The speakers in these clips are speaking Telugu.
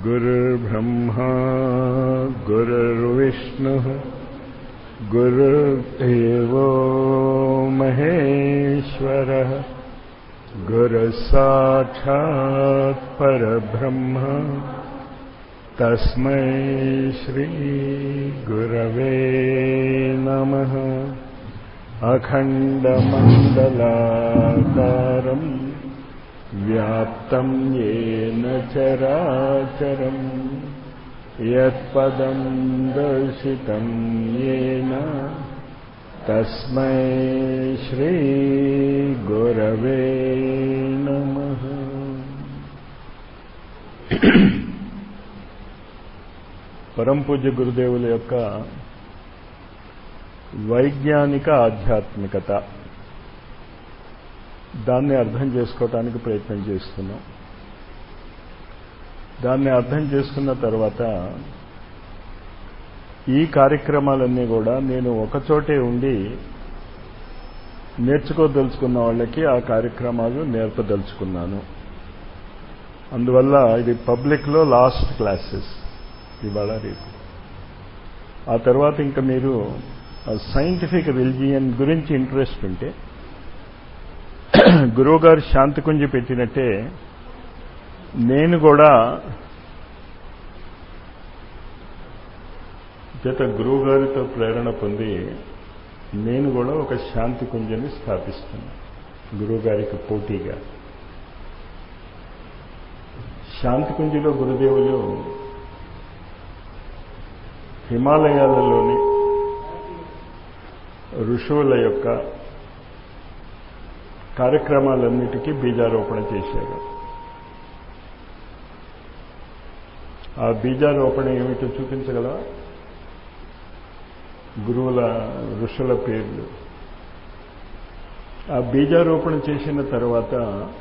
गुरुर्ब्रह्मा गुरुर्विष्णुः गुरुर्देवो महेश्वरः गुरुसाक्षात् परब्रह्म तस्मै श्रीगुरवे नमः अखण्डमण्डलाकारम् व्याप्तं येन चराचरम् यत्पदं दर्शितं येन तस्मै श्रीगुरवे नमः పరం పూజ్య గురుదేవుల యొక్క వైజ్ఞానిక ఆధ్యాత్మికత దాన్ని అర్థం చేసుకోవటానికి ప్రయత్నం చేస్తున్నాం దాన్ని అర్థం చేసుకున్న తర్వాత ఈ కార్యక్రమాలన్నీ కూడా నేను ఒకచోటే ఉండి నేర్చుకోదలుచుకున్న వాళ్ళకి ఆ కార్యక్రమాలు నేర్పదలుచుకున్నాను అందువల్ల ఇది పబ్లిక్లో లాస్ట్ క్లాసెస్ ఇవాళ రేపు ఆ తర్వాత ఇంకా మీరు సైంటిఫిక్ రిలిజియన్ గురించి ఇంట్రెస్ట్ ఉంటే గురువుగారు శాంతికుంజి పెట్టినట్టే నేను కూడా చేత గురువుగారితో ప్రేరణ పొంది నేను కూడా ఒక శాంతి కుంజని స్థాపిస్తున్నాను గురువుగారికి పోటీగా శాంతి కుంజిలో గురుదేవులు హిమాలయాలలోని ఋషువుల యొక్క కార్యక్రమాలన్నిటికీ బీజారోపణ చేశారు ఆ బీజారోపణ ఏమిటో చూపించగలవా గురువుల ఋషుల పేర్లు ఆ బీజారోపణ చేసిన తర్వాత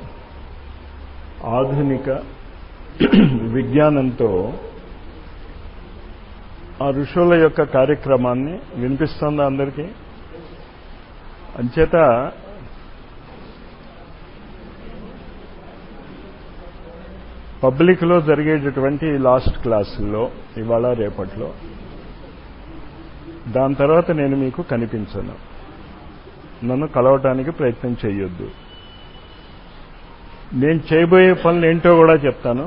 ఆధునిక విజ్ఞానంతో ఆ ఋషుల యొక్క కార్యక్రమాన్ని వినిపిస్తుందా అందరికీ అంచేత పబ్లిక్లో జరిగేటటువంటి లాస్ట్ క్లాసుల్లో ఇవాళ రేపట్లో దాని తర్వాత నేను మీకు కనిపించను నన్ను కలవటానికి ప్రయత్నం చేయొద్దు నేను చేయబోయే పనులు ఏంటో కూడా చెప్తాను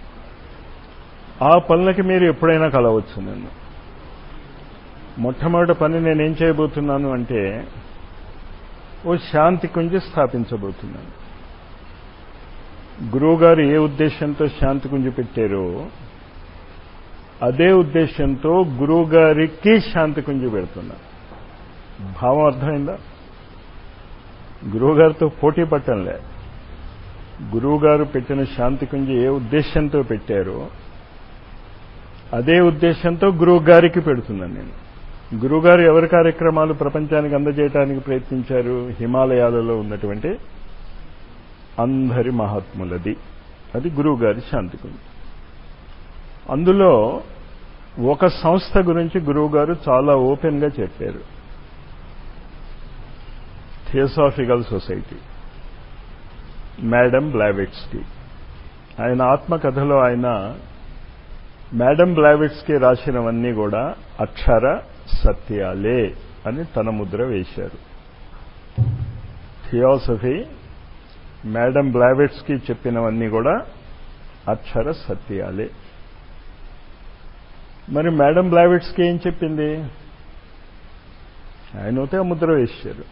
ఆ పనులకి మీరు ఎప్పుడైనా కలవచ్చు నన్ను మొట్టమొదటి పని నేనేం చేయబోతున్నాను అంటే ఓ శాంతి కుంజి స్థాపించబోతున్నాను గురువుగారు ఏ ఉద్దేశంతో శాంతి కుంజి పెట్టారో అదే ఉద్దేశంతో గురువుగారికి శాంతి కుంజి పెడుతున్నా భావం అర్థమైందా గురువుగారితో పోటీ పట్టంలే గురువుగారు పెట్టిన శాంతి కుంజి ఏ ఉద్దేశంతో పెట్టారో అదే ఉద్దేశంతో గురువు గారికి పెడుతున్నాను నేను గురువుగారు ఎవరి కార్యక్రమాలు ప్రపంచానికి అందజేయడానికి ప్రయత్నించారు హిమాలయాలలో ఉన్నటువంటి అందరి మహాత్ములది అది గురువుగారి శాంతి కుంజి అందులో ఒక సంస్థ గురించి గురువుగారు చాలా ఓపెన్గా చెప్పారు థియోసాఫికల్ సొసైటీ మేడం బ్లావెట్స్కి ఆయన ఆత్మకథలో ఆయన మేడం బ్లావెట్స్కి రాసినవన్నీ కూడా అక్షర సత్యాలే అని తన ముద్ర వేశారు థియోసఫీ మేడం బ్లావెట్స్కి చెప్పినవన్నీ కూడా అక్షర సత్యాలే మరి మేడం బ్లావెట్స్కి ఏం చెప్పింది ఆయన అయితే ముద్ర వేశారు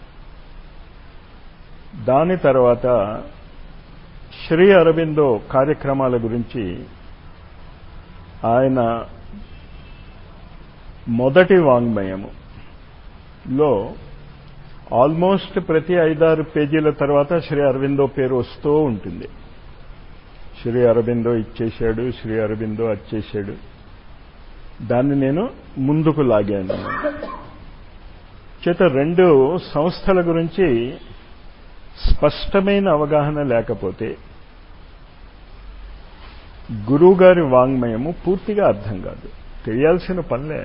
దాని తర్వాత శ్రీ అరవిందో కార్యక్రమాల గురించి ఆయన మొదటి వాంగ్మయము లో ఆల్మోస్ట్ ప్రతి ఐదారు పేజీల తర్వాత శ్రీ అరవిందో పేరు వస్తూ ఉంటుంది శ్రీ అరవిందో ఇచ్చేశాడు శ్రీ అరవిందో వచ్చేశాడు దాన్ని నేను ముందుకు లాగాను చేత రెండు సంస్థల గురించి స్పష్టమైన అవగాహన లేకపోతే గురువుగారి వాంగ్మయము పూర్తిగా అర్థం కాదు తెలియాల్సిన పనులే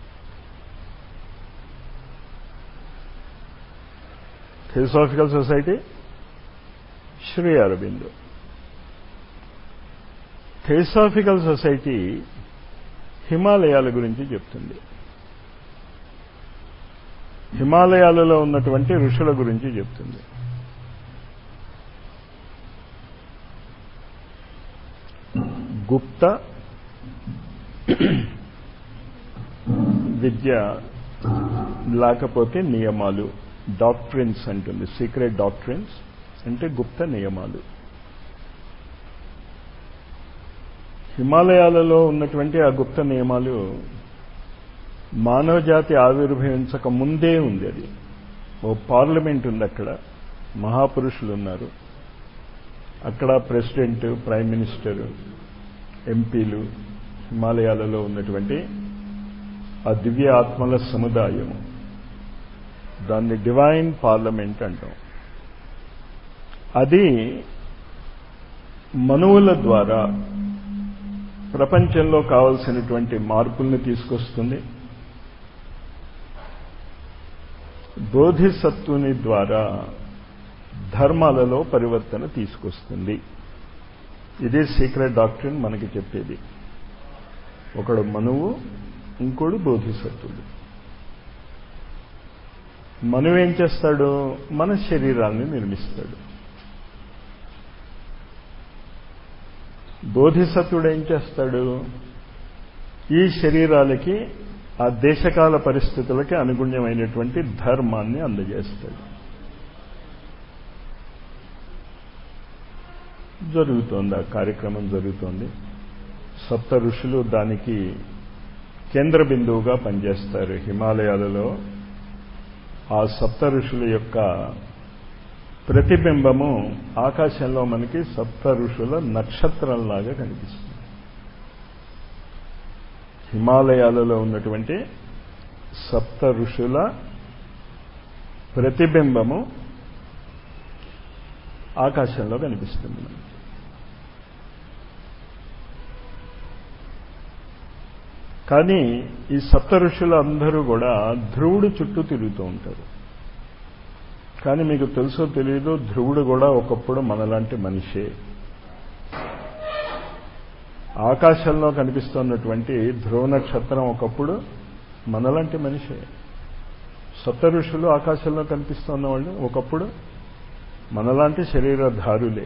theosophical society Shri Aurobindo theosophical society హిమాలయాల గురించి చెప్తుంది హిమాలయాలలో ఉన్నటువంటి ఋషుల గురించి చెప్తుంది గుప్త విద్య లేకపోతే నియమాలు డాక్ట్రిన్స్ అంటుంది సీక్రెట్ డాక్ట్రిన్స్ అంటే గుప్త నియమాలు హిమాలయాలలో ఉన్నటువంటి ఆ గుప్త నియమాలు మానవజాతి ఆవిర్భవించక ముందే ఉంది అది ఓ పార్లమెంట్ ఉంది అక్కడ మహాపురుషులు ఉన్నారు అక్కడ ప్రెసిడెంట్ ప్రైమ్ మినిస్టర్ ఎంపీలు హిమాలయాలలో ఉన్నటువంటి ఆ దివ్య ఆత్మల సముదాయం దాన్ని డివైన్ పార్లమెంట్ అంటాం అది మనువుల ద్వారా ప్రపంచంలో కావలసినటువంటి మార్పుల్ని తీసుకొస్తుంది బోధిసత్వుని ద్వారా ధర్మాలలో పరివర్తన తీసుకొస్తుంది ఇదే సీక్రెట్ డాక్టరీన్ మనకి చెప్పేది ఒకడు మనువు ఇంకోడు బోధిసత్వుడు మనువు ఏం చేస్తాడు మన శరీరాన్ని నిర్మిస్తాడు బోధిసత్వుడు ఏం చేస్తాడు ఈ శరీరాలకి ఆ దేశకాల పరిస్థితులకి అనుగుణ్యమైనటువంటి ధర్మాన్ని అందజేస్తాడు జరుగుతోంది ఆ కార్యక్రమం జరుగుతోంది సప్త ఋషులు దానికి కేంద్ర బిందువుగా పనిచేస్తారు హిమాలయాలలో ఆ సప్త ఋషుల యొక్క ప్రతిబింబము ఆకాశంలో మనకి సప్త ఋషుల నక్షత్రంలాగా కనిపిస్తుంది హిమాలయాలలో ఉన్నటువంటి సప్త ఋషుల ప్రతిబింబము ఆకాశంలో కనిపిస్తుంది మనకి కానీ ఈ సప్త ఋషులు అందరూ కూడా ధ్రువుడు చుట్టూ తిరుగుతూ ఉంటారు కానీ మీకు తెలుసో తెలియదు ధ్రువుడు కూడా ఒకప్పుడు మనలాంటి మనిషే ఆకాశంలో కనిపిస్తున్నటువంటి ధ్రువ నక్షత్రం ఒకప్పుడు మనలాంటి మనిషే సప్త ఋషులు ఆకాశంలో కనిపిస్తున్న వాళ్ళు ఒకప్పుడు మనలాంటి శరీరధారులే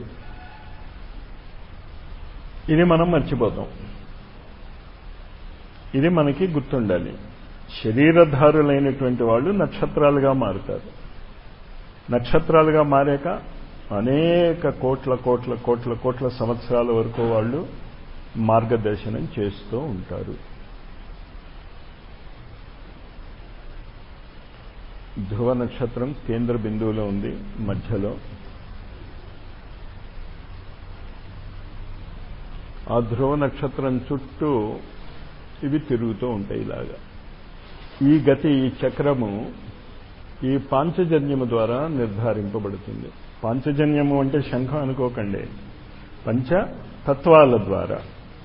ఇది మనం మర్చిపోతాం ఇది మనకి గుర్తుండాలి శరీరధారులైనటువంటి వాళ్ళు నక్షత్రాలుగా మారుతారు నక్షత్రాలుగా మారాక అనేక కోట్ల కోట్ల కోట్ల కోట్ల సంవత్సరాల వరకు వాళ్ళు మార్గదర్శనం చేస్తూ ఉంటారు ధ్రువ నక్షత్రం కేంద్ర బిందువులో ఉంది మధ్యలో ఆ ధ్రువ నక్షత్రం చుట్టూ ఇవి తిరుగుతూ ఉంటాయి ఇలాగా ఈ గతి ఈ చక్రము ఈ పాంచజన్యము ద్వారా నిర్ధారింపబడుతుంది పాంచజన్యము అంటే శంఖం అనుకోకండి పంచ తత్వాల ద్వారా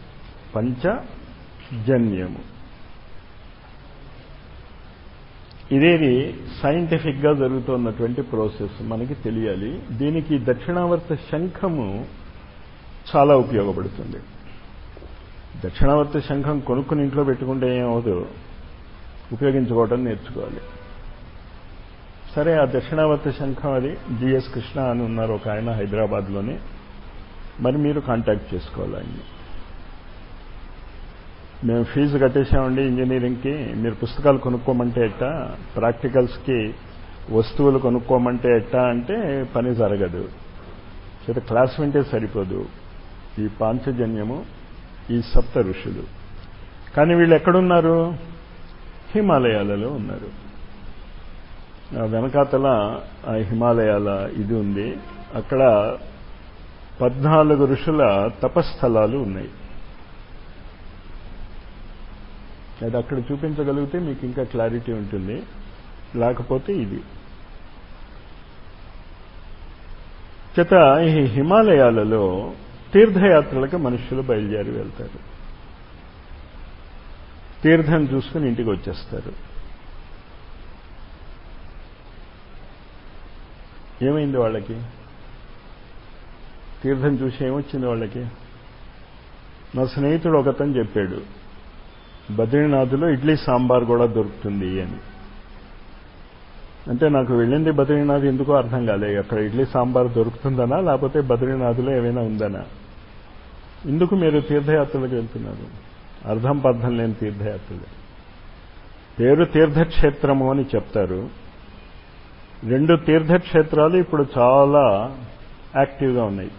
పంచజన్యము ఇదేది సైంటిఫిక్గా జరుగుతున్నటువంటి ప్రాసెస్ మనకి తెలియాలి దీనికి దక్షిణావర్త శంఖము చాలా ఉపయోగపడుతుంది దక్షిణావర్త శంఖం కొనుక్కుని ఇంట్లో పెట్టుకుంటే ఏమవుదు ఉపయోగించుకోవడం నేర్చుకోవాలి సరే ఆ దక్షిణావర్త శంఖం అది జిఎస్ కృష్ణ అని ఉన్నారు ఒక ఆయన హైదరాబాద్లోని మరి మీరు కాంటాక్ట్ చేసుకోవాలి ఆయన్ని మేము ఫీజు కట్టేశామండి ఇంజనీరింగ్కి మీరు పుస్తకాలు కొనుక్కోమంటే ఎట్టా ప్రాక్టికల్స్కి వస్తువులు కొనుక్కోమంటే ఎట్టా అంటే పని జరగదు చేత క్లాస్ వింటే సరిపోదు ఈ పాంచజన్యము ఈ సప్త ఋషులు కానీ వీళ్ళు ఎక్కడున్నారు హిమాలయాలలో ఉన్నారు వెనకాతల ఆ హిమాలయాల ఇది ఉంది అక్కడ పద్నాలుగు ఋషుల తపస్థలాలు ఉన్నాయి అది అక్కడ చూపించగలిగితే మీకు ఇంకా క్లారిటీ ఉంటుంది లేకపోతే ఇది చేత ఈ హిమాలయాలలో తీర్థయాత్రలకు మనుషులు బయలుదేరి వెళ్తారు తీర్థం చూసుకుని ఇంటికి వచ్చేస్తారు ఏమైంది వాళ్ళకి తీర్థం చూసి ఏమొచ్చింది వాళ్ళకి నా స్నేహితుడు ఒకతను చెప్పాడు బద్రీనాథ్లో ఇడ్లీ సాంబార్ కూడా దొరుకుతుంది అని అంటే నాకు వెళ్ళింది బద్రీనాథ్ ఎందుకో అర్థం కాలే అక్కడ ఇడ్లీ సాంబార్ దొరుకుతుందనా లేకపోతే బద్రీనాథ్లో ఏమైనా ఉందనా ఎందుకు మీరు తీర్థయాత్రలకు వెళ్తున్నారు అర్థం పర్థం లేని తీర్థయాత్రలు పేరు తీర్థక్షేత్రము అని చెప్తారు రెండు తీర్థక్షేత్రాలు ఇప్పుడు చాలా యాక్టివ్గా ఉన్నాయి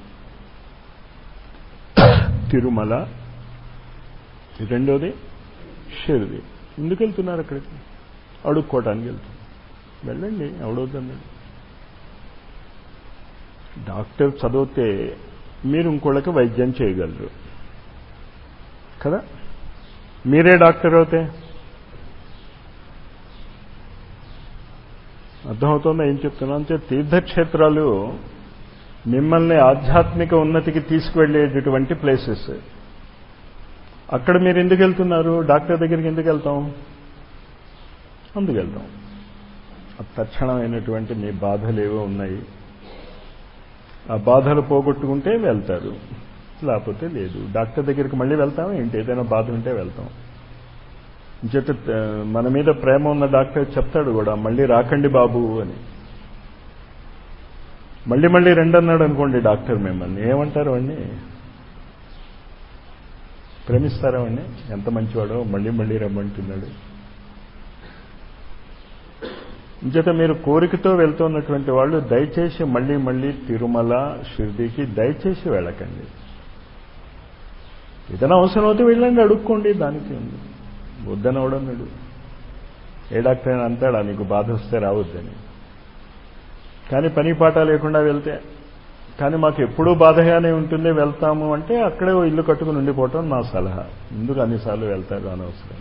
తిరుమల రెండోది షిరిది ఎందుకు వెళ్తున్నారు అక్కడికి అడుక్కోవటానికి వెళ్తున్నారు వెళ్ళండి ఎవడవుతుందండి డాక్టర్ చదివితే మీరు ఇంకోళ్ళకి వైద్యం చేయగలరు కదా మీరే డాక్టర్ అవుతే అర్థమవుతుందా ఏం చెప్తున్నా అంటే తీర్థక్షేత్రాలు మిమ్మల్ని ఆధ్యాత్మిక ఉన్నతికి తీసుకువెళ్ళేటటువంటి ప్లేసెస్ అక్కడ మీరు ఎందుకు వెళ్తున్నారు డాక్టర్ దగ్గరికి ఎందుకు వెళ్తాం అందుకు వెళ్తాం తక్షణమైనటువంటి మీ బాధలు ఏవో ఉన్నాయి ఆ బాధలు పోగొట్టుకుంటే వెళ్తారు లేకపోతే లేదు డాక్టర్ దగ్గరికి మళ్ళీ వెళ్తాం ఏంటి ఏదైనా బాధ ఉంటే వెళ్తాం చేత మన మీద ప్రేమ ఉన్న డాక్టర్ చెప్తాడు కూడా మళ్ళీ రాకండి బాబు అని మళ్ళీ మళ్ళీ రెండన్నాడు అనుకోండి డాక్టర్ మిమ్మల్ని ఏమంటారు అండి ప్రేమిస్తారా అండి ఎంత మంచివాడో మళ్ళీ మళ్ళీ రమ్మంటున్నాడు ఇంచేత మీరు కోరికతో వెళ్తున్నటువంటి వాళ్ళు దయచేసి మళ్ళీ మళ్ళీ తిరుమల షిర్డీకి దయచేసి వెళ్ళకండి ఏదైనా అవసరం అయితే వెళ్ళండి అడుక్కోండి దానికి ఉంది వద్దనవడన్నాడు ఏ డాక్టర్ అయినా అంటాడా నీకు బాధ వస్తే రావద్దని కానీ పని పాట లేకుండా వెళ్తే కానీ మాకు ఎప్పుడూ బాధగానే ఉంటుంది వెళ్తాము అంటే అక్కడే ఓ ఇల్లు కట్టుకుని ఉండిపోవటం నా సలహా ఎందుకు అన్నిసార్లు వెళ్తారు అనవసరం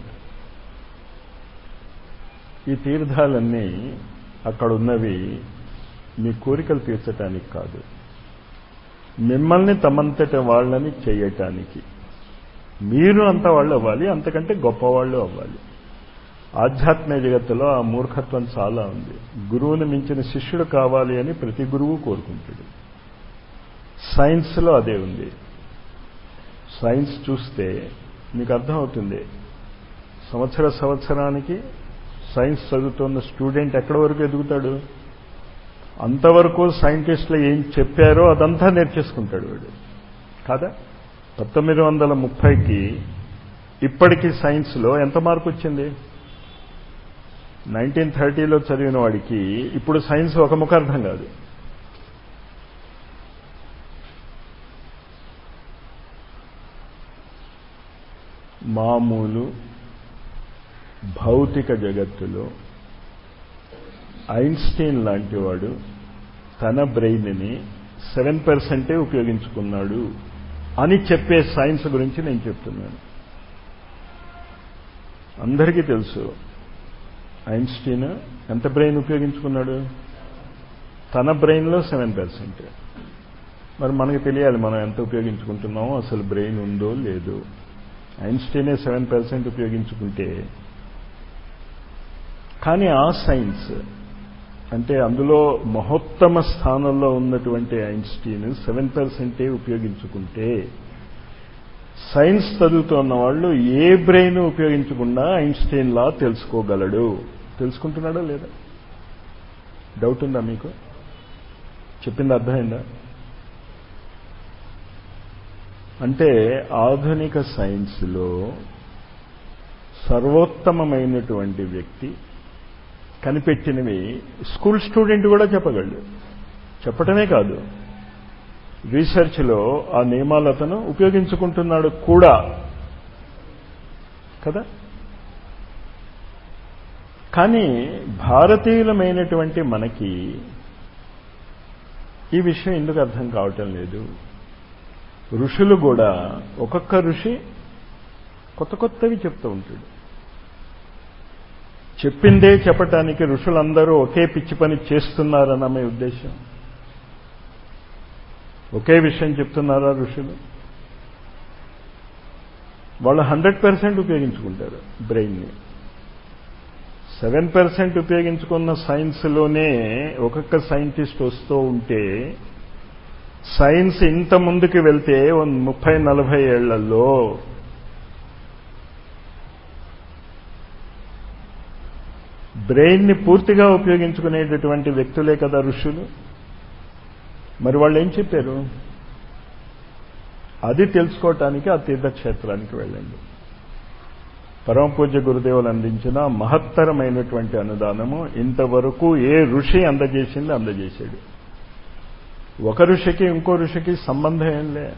ఈ తీర్థాలన్నీ అక్కడ ఉన్నవి మీ కోరికలు తీర్చటానికి కాదు మిమ్మల్ని తమంతట వాళ్ళని చేయటానికి మీరు అంత వాళ్ళు అవ్వాలి అంతకంటే గొప్పవాళ్ళు అవ్వాలి ఆధ్యాత్మిక జగత్తులో ఆ మూర్ఖత్వం చాలా ఉంది గురువుని మించిన శిష్యుడు కావాలి అని ప్రతి గురువు కోరుకుంటాడు సైన్స్లో అదే ఉంది సైన్స్ చూస్తే మీకు అర్థమవుతుంది సంవత్సర సంవత్సరానికి సైన్స్ చదువుతున్న స్టూడెంట్ ఎక్కడి వరకు ఎదుగుతాడు అంతవరకు సైంటిస్టులు ఏం చెప్పారో అదంతా నేర్చేసుకుంటాడు వాడు కాదా పంతొమ్మిది వందల ముప్పైకి ఇప్పటికీ సైన్స్లో ఎంత మార్పు వచ్చింది నైన్టీన్ థర్టీలో చదివిన వాడికి ఇప్పుడు సైన్స్ ఒక ముఖార్థం కాదు మామూలు భౌతిక జగత్తులో ఐన్స్టీన్ లాంటి వాడు తన బ్రెయిన్ని సెవెన్ పర్సెంటే ఉపయోగించుకున్నాడు అని చెప్పే సైన్స్ గురించి నేను చెప్తున్నాను అందరికీ తెలుసు ఐన్స్టీన్ ఎంత బ్రెయిన్ ఉపయోగించుకున్నాడు తన బ్రెయిన్లో సెవెన్ పర్సెంట్ మరి మనకు తెలియాలి మనం ఎంత ఉపయోగించుకుంటున్నామో అసలు బ్రెయిన్ ఉందో లేదో ఐన్స్టీనే సెవెన్ పర్సెంట్ ఉపయోగించుకుంటే కానీ ఆ సైన్స్ అంటే అందులో మహోత్తమ స్థానంలో ఉన్నటువంటి ఐన్స్టీన్ సెవెన్ పర్సెంటే ఉపయోగించుకుంటే సైన్స్ చదువుతున్న వాళ్ళు ఏ బ్రెయిన్ ఉపయోగించకుండా ఐన్స్టీన్ లా తెలుసుకోగలడు తెలుసుకుంటున్నాడా లేదా డౌట్ ఉందా మీకు చెప్పింది అర్థమైందా అంటే ఆధునిక సైన్స్లో సర్వోత్తమమైనటువంటి వ్యక్తి కనిపెట్టినవి స్కూల్ స్టూడెంట్ కూడా చెప్పగలడు చెప్పటమే కాదు రీసెర్చ్లో ఆ నియమాలు అతను ఉపయోగించుకుంటున్నాడు కూడా కదా కానీ భారతీయులమైనటువంటి మనకి ఈ విషయం ఎందుకు అర్థం కావటం లేదు ఋషులు కూడా ఒక్కొక్క ఋషి కొత్త కొత్తవి చెప్తూ ఉంటాడు చెప్పిందే చెప్పటానికి ఋషులందరూ ఒకే పిచ్చి పని చేస్తున్నారన్న మీ ఉద్దేశం ఒకే విషయం చెప్తున్నారా ఋషులు వాళ్ళు హండ్రెడ్ పర్సెంట్ ఉపయోగించుకుంటారు బ్రెయిన్ని సెవెన్ పర్సెంట్ ఉపయోగించుకున్న సైన్స్లోనే ఒక్కొక్క సైంటిస్ట్ వస్తూ ఉంటే సైన్స్ ఇంత ముందుకు వెళ్తే ముప్పై నలభై ఏళ్లలో బ్రెయిన్ని పూర్తిగా ఉపయోగించుకునేటటువంటి వ్యక్తులే కదా ఋషులు మరి వాళ్ళు ఏం చెప్పారు అది తెలుసుకోవటానికి ఆ తీర్థక్షేత్రానికి వెళ్ళండి పరమ పూజ్య గురుదేవులు అందించిన మహత్తరమైనటువంటి అనుదానము ఇంతవరకు ఏ ఋషి అందజేసింది అందజేశాడు ఒక ఋషికి ఇంకో ఋషికి సంబంధం ఏం లే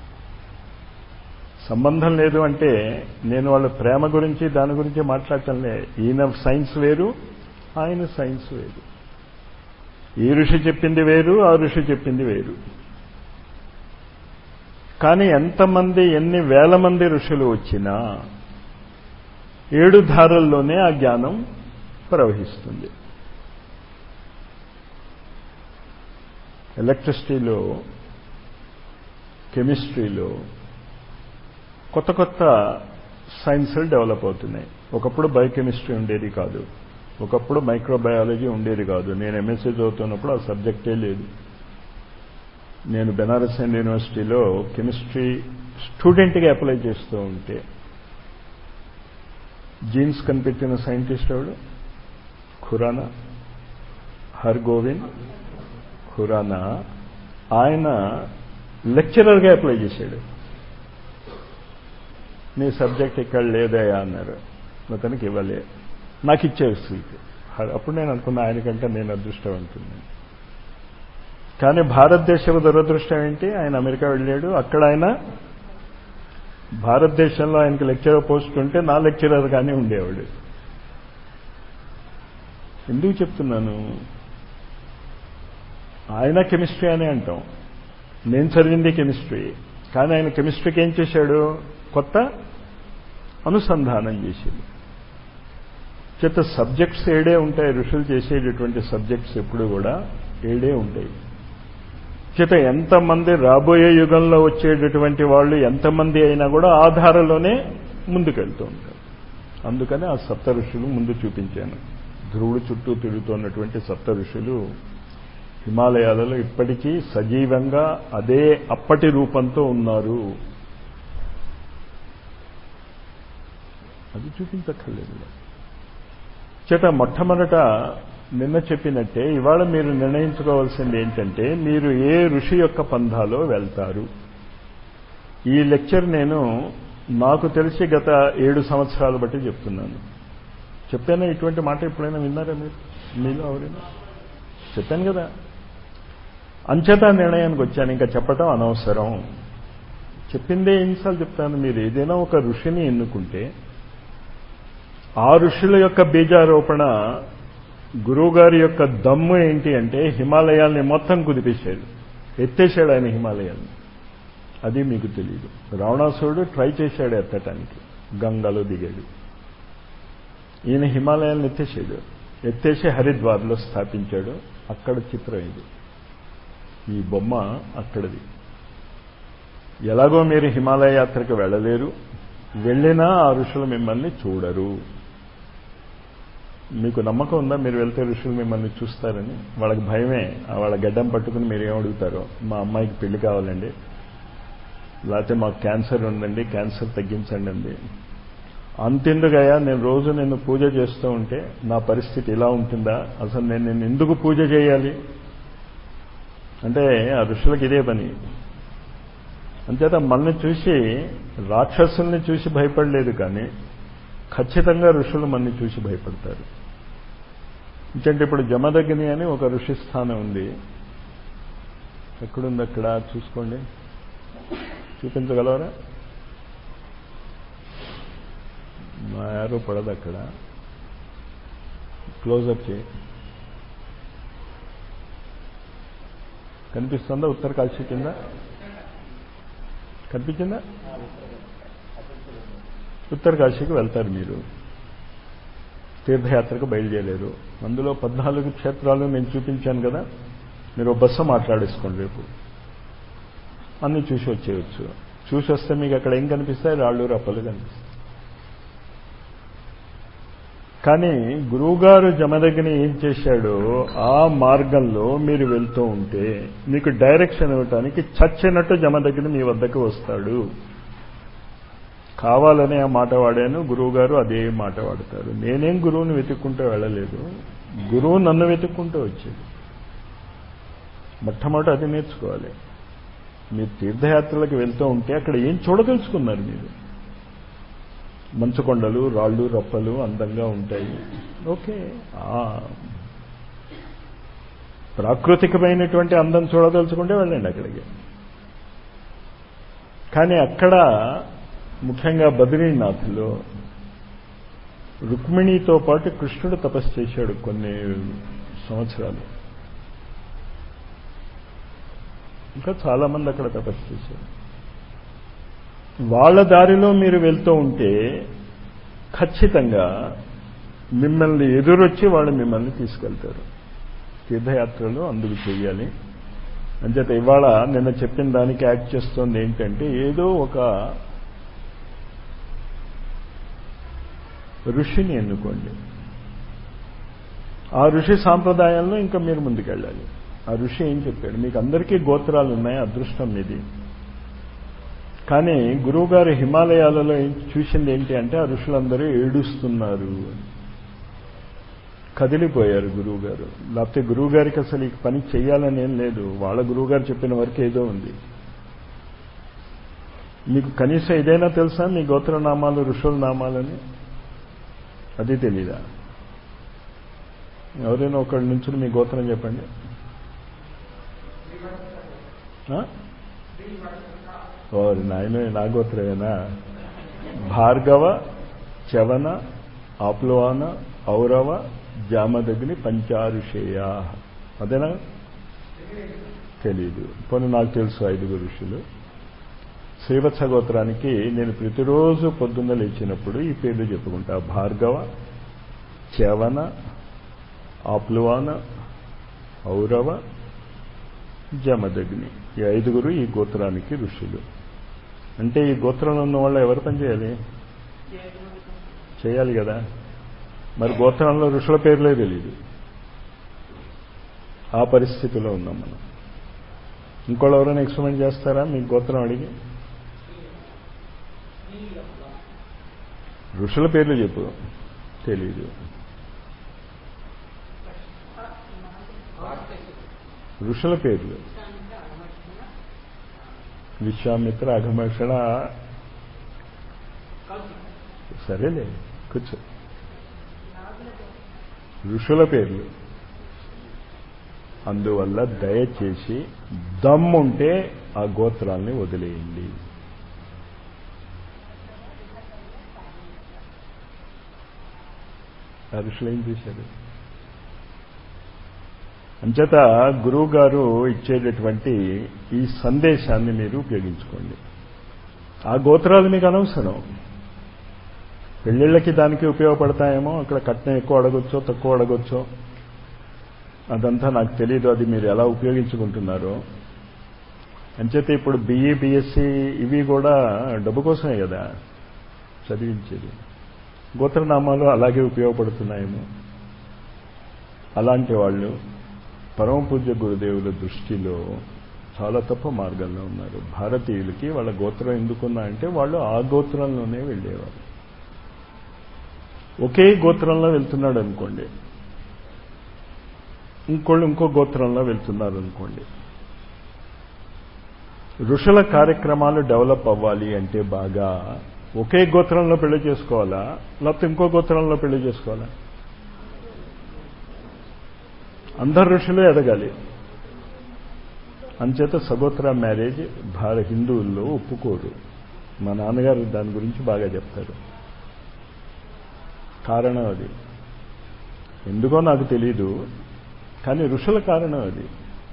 సంబంధం లేదు అంటే నేను వాళ్ళ ప్రేమ గురించి దాని గురించి మాట్లాడటం లే ఈయన సైన్స్ వేరు ఆయన సైన్స్ వేరు ఈ ఋషి చెప్పింది వేరు ఆ ఋషి చెప్పింది వేరు కానీ ఎంతమంది ఎన్ని వేల మంది ఋషులు వచ్చినా ఏడు ధారల్లోనే ఆ జ్ఞానం ప్రవహిస్తుంది ఎలక్ట్రిసిటీలో కెమిస్ట్రీలో కొత్త కొత్త సైన్సులు డెవలప్ అవుతున్నాయి ఒకప్పుడు బయోకెమిస్ట్రీ ఉండేది కాదు ఒకప్పుడు మైక్రోబయాలజీ ఉండేది కాదు నేను ఎంఎస్సీ చదువుతున్నప్పుడు ఆ సబ్జెక్టే లేదు నేను బెనారస్ హిందూ యూనివర్సిటీలో కెమిస్ట్రీ స్టూడెంట్గా అప్లై చేస్తూ ఉంటే జీన్స్ కనిపెట్టిన సైంటిస్ట్ ఎవడు ఖురానా హర్ గోవింద్ ఖురానా ఆయన లెక్చరర్గా అప్లై చేశాడు నీ సబ్జెక్ట్ ఇక్కడ లేదయా అన్నారు అతనికి ఇవ్వలే నాకు ఇచ్చేది సీట్ అప్పుడు నేను అనుకున్నా ఆయనకంటే నేను అదృష్టవంతున్నాను కానీ భారతదేశపు దురదృష్టం ఏంటి ఆయన అమెరికా వెళ్ళాడు అక్కడ ఆయన భారతదేశంలో ఆయనకి లెక్చరర్ పోస్ట్ ఉంటే నా లెక్చరర్ గానే ఉండేవాడు ఎందుకు చెప్తున్నాను ఆయన కెమిస్ట్రీ అనే అంటాం నేను చదివింది కెమిస్ట్రీ కానీ ఆయన కెమిస్ట్రీకి ఏం చేశాడు కొత్త అనుసంధానం చేసేది చేత సబ్జెక్ట్స్ ఏడే ఉంటాయి ఋషులు చేసేటటువంటి సబ్జెక్ట్స్ ఎప్పుడు కూడా ఏడే ఉంటాయి చేత ఎంతమంది రాబోయే యుగంలో వచ్చేటటువంటి వాళ్ళు ఎంతమంది అయినా కూడా ఆధారలోనే ముందుకెళ్తూ ఉంటారు అందుకని ఆ సప్త ఋషులు ముందు చూపించాను ధ్రువుడు చుట్టూ తిరుగుతున్నటువంటి సప్త ఋషులు హిమాలయాలలో ఇప్పటికీ సజీవంగా అదే అప్పటి రూపంతో ఉన్నారు అది చూపించక్కర్లేదు చేత మొట్టమొదట నిన్న చెప్పినట్టే ఇవాళ మీరు నిర్ణయించుకోవాల్సింది ఏంటంటే మీరు ఏ ఋషి యొక్క పంధాలో వెళ్తారు ఈ లెక్చర్ నేను నాకు తెలిసి గత ఏడు సంవత్సరాలు బట్టి చెప్తున్నాను చెప్పానా ఇటువంటి మాట ఎప్పుడైనా విన్నారా మీరు మీలో ఎవరైనా చెప్పాను కదా అంచేత నిర్ణయానికి వచ్చాను ఇంకా చెప్పటం అనవసరం చెప్పిందే ఎన్నిసార్లు చెప్తాను మీరు ఏదైనా ఒక ఋషిని ఎన్నుకుంటే ఆ ఋషుల యొక్క బీజారోపణ గురువుగారి యొక్క దమ్ము ఏంటి అంటే హిమాలయాల్ని మొత్తం కుదిపేశాడు ఎత్తేసాడు ఆయన హిమాలయాల్ని అది మీకు తెలియదు రావణాసురుడు ట్రై చేశాడు ఎత్తటానికి గంగలో దిగాడు ఈయన హిమాలయాలను ఎత్తేసాడు ఎత్తేసి హరిద్వార్లో స్థాపించాడు అక్కడ చిత్రం ఇది ఈ బొమ్మ అక్కడది ఎలాగో మీరు హిమాలయ యాత్రకు వెళ్ళలేరు వెళ్ళినా ఆ ఋషులు మిమ్మల్ని చూడరు మీకు నమ్మకం ఉందా మీరు వెళ్తే ఋషులు మిమ్మల్ని చూస్తారని వాళ్ళకి భయమే వాళ్ళ గడ్డం పట్టుకుని మీరు ఏమడుగుతారో మా అమ్మాయికి పెళ్లి కావాలండి లేకపోతే మాకు క్యాన్సర్ ఉందండి క్యాన్సర్ తగ్గించండి అండి అంతెందుకయ్యా నేను రోజు నేను పూజ చేస్తూ ఉంటే నా పరిస్థితి ఇలా ఉంటుందా అసలు నేను నేను ఎందుకు పూజ చేయాలి అంటే ఆ ఋషులకు ఇదే పని అంచేత మనల్ని చూసి రాక్షసుల్ని చూసి భయపడలేదు కానీ ఖచ్చితంగా ఋషులు మనని చూసి భయపడతారు ఎందుకంటే ఇప్పుడు జమదగ్ని అని ఒక ఋషి స్థానం ఉంది ఎక్కడుంది అక్కడ చూసుకోండి చూపించగలవరా మా యారో పడదు అక్కడ క్లోజప్ చేయి కనిపిస్తుందా ఉత్తర కాశీ కింద కనిపించిందా ఉత్తర కాశీకి వెళ్తారు మీరు తీర్థయాత్రకు బయలుదేరారు అందులో పద్నాలుగు క్షేత్రాలు నేను చూపించాను కదా మీరు బస్సు మాట్లాడేసుకోండి రేపు అన్ని చూసి వచ్చేయచ్చు చూసి వస్తే మీకు అక్కడ ఏం కనిపిస్తాయి రాళ్ళు రప్పలు కనిపిస్తాయి కానీ గురువుగారు జమదగ్ని ఏం చేశాడో ఆ మార్గంలో మీరు వెళ్తూ ఉంటే మీకు డైరెక్షన్ ఇవ్వటానికి చచ్చినట్టు జమదగ్ని మీ వద్దకు వస్తాడు కావాలనే ఆ మాట వాడాను గురువుగారు అదే మాట వాడతారు నేనేం గురువుని వెతుక్కుంటూ వెళ్ళలేదు గురువు నన్ను వెతుక్కుంటూ వచ్చేది మొట్టమొదటి అది నేర్చుకోవాలి మీరు తీర్థయాత్రలకు వెళ్తూ ఉంటే అక్కడ ఏం చూడదలుచుకున్నారు మీరు మంచుకొండలు రాళ్ళు రప్పలు అందంగా ఉంటాయి ఓకే ప్రాకృతికమైనటువంటి అందం చూడదలుచుకుంటే వెళ్ళండి అక్కడికి కానీ అక్కడ ముఖ్యంగా బద్రీనాథ్లో రుక్మిణితో పాటు కృష్ణుడు తపస్సు చేశాడు కొన్ని సంవత్సరాలు ఇంకా చాలామంది అక్కడ తపస్సు చేశారు వాళ్ళ దారిలో మీరు వెళ్తూ ఉంటే ఖచ్చితంగా మిమ్మల్ని ఎదురొచ్చి వాళ్ళు మిమ్మల్ని తీసుకెళ్తారు తీర్థయాత్రలు అందుకు చేయాలి అంచేత ఇవాళ నిన్న చెప్పిన దానికి యాక్ట్ చేస్తుంది ఏంటంటే ఏదో ఒక ఋషిని ఎన్నుకోండి ఆ ఋషి సాంప్రదాయంలో ఇంకా మీరు ముందుకెళ్ళాలి ఆ ఋషి ఏం చెప్పాడు మీకు అందరికీ గోత్రాలు ఉన్నాయి అదృష్టం మీది కానీ గురువుగారు హిమాలయాలలో చూసింది ఏంటి అంటే ఆ ఋషులందరూ ఏడుస్తున్నారు కదిలిపోయారు గురువు గారు లేకపోతే గురువు గారికి అసలు ఈ పని చెయ్యాలని ఏం లేదు వాళ్ళ గురువు గారు చెప్పిన వరకు ఏదో ఉంది మీకు కనీసం ఏదైనా తెలుసా మీ గోత్రనామాలు ఋషుల నామాలని అది తెలీదా ఎవరైనా ఒకళ్ళ నుంచి మీ గోత్రం చెప్పండి ఓరి నాయన నా గోత్రమేనా భార్గవ చవన ఆప్లవాన ఔరవ జామదగ్ని పంచారుషేయ అదేనా తెలీదు పోనీ నాకు తెలుసు ఐదుగురు ఋషులు శ్రీవత్స గోత్రానికి నేను ప్రతిరోజు పొద్దున్న లేచినప్పుడు ఈ పేర్లు చెప్పుకుంటా భార్గవ చవన ఆప్లువాన ఔరవ జమదగ్ని ఈ ఐదుగురు ఈ గోత్రానికి ఋషులు అంటే ఈ గోత్రంలో ఉన్న వాళ్ళు ఎవరు పని చేయాలి చేయాలి కదా మరి గోత్రంలో ఋషుల పేర్లే తెలియదు ఆ పరిస్థితిలో ఉన్నాం మనం ఇంకోళ్ళు ఎవరైనా ఎక్స్పెరిమెంట్ చేస్తారా మీకు గోత్రం అడిగి ఋషుల పేర్లు చెప్పు తెలీదు ఋషుల పేర్లు విశ్వామిత్ర అఘమక్షణ సరేలే కూర్చో ఋషుల పేర్లు అందువల్ల దయచేసి దమ్ముంటే ఆ గోత్రాల్ని వదిలేయండి ఆ ఋషులు ఏం చేశారు అంచేత గురువు గారు ఇచ్చేటటువంటి ఈ సందేశాన్ని మీరు ఉపయోగించుకోండి ఆ గోత్రాలు మీకు అనవసరం పెళ్ళిళ్ళకి దానికి ఉపయోగపడతాయేమో అక్కడ కట్నం ఎక్కువ అడగొచ్చో తక్కువ అడగొచ్చో అదంతా నాకు తెలియదు అది మీరు ఎలా ఉపయోగించుకుంటున్నారో అంచేత ఇప్పుడు బిఈ బిఎస్సి ఇవి కూడా డబ్బు కోసమే కదా చదివించేది గోత్రనామాలు అలాగే ఉపయోగపడుతున్నాయేమో అలాంటి వాళ్ళు పరమ పూజ్య గురుదేవుల దృష్టిలో చాలా తప్ప మార్గంలో ఉన్నారు భారతీయులకి వాళ్ళ గోత్రం ఎందుకున్నా అంటే వాళ్ళు ఆ గోత్రంలోనే వెళ్ళేవారు ఒకే గోత్రంలో వెళ్తున్నాడు అనుకోండి ఇంకోళ్ళు ఇంకో గోత్రంలో వెళ్తున్నారు అనుకోండి ఋషుల కార్యక్రమాలు డెవలప్ అవ్వాలి అంటే బాగా ఒకే గోత్రంలో పెళ్లి చేసుకోవాలా లేకపోతే ఇంకో గోత్రంలో పెళ్లి చేసుకోవాలా అందరు ఋషులు ఎదగాలి అంచేత సగోత్ర మ్యారేజ్ భార హిందువుల్లో ఒప్పుకోరు మా నాన్నగారు దాని గురించి బాగా చెప్తారు కారణం అది ఎందుకో నాకు తెలీదు కానీ ఋషుల కారణం అది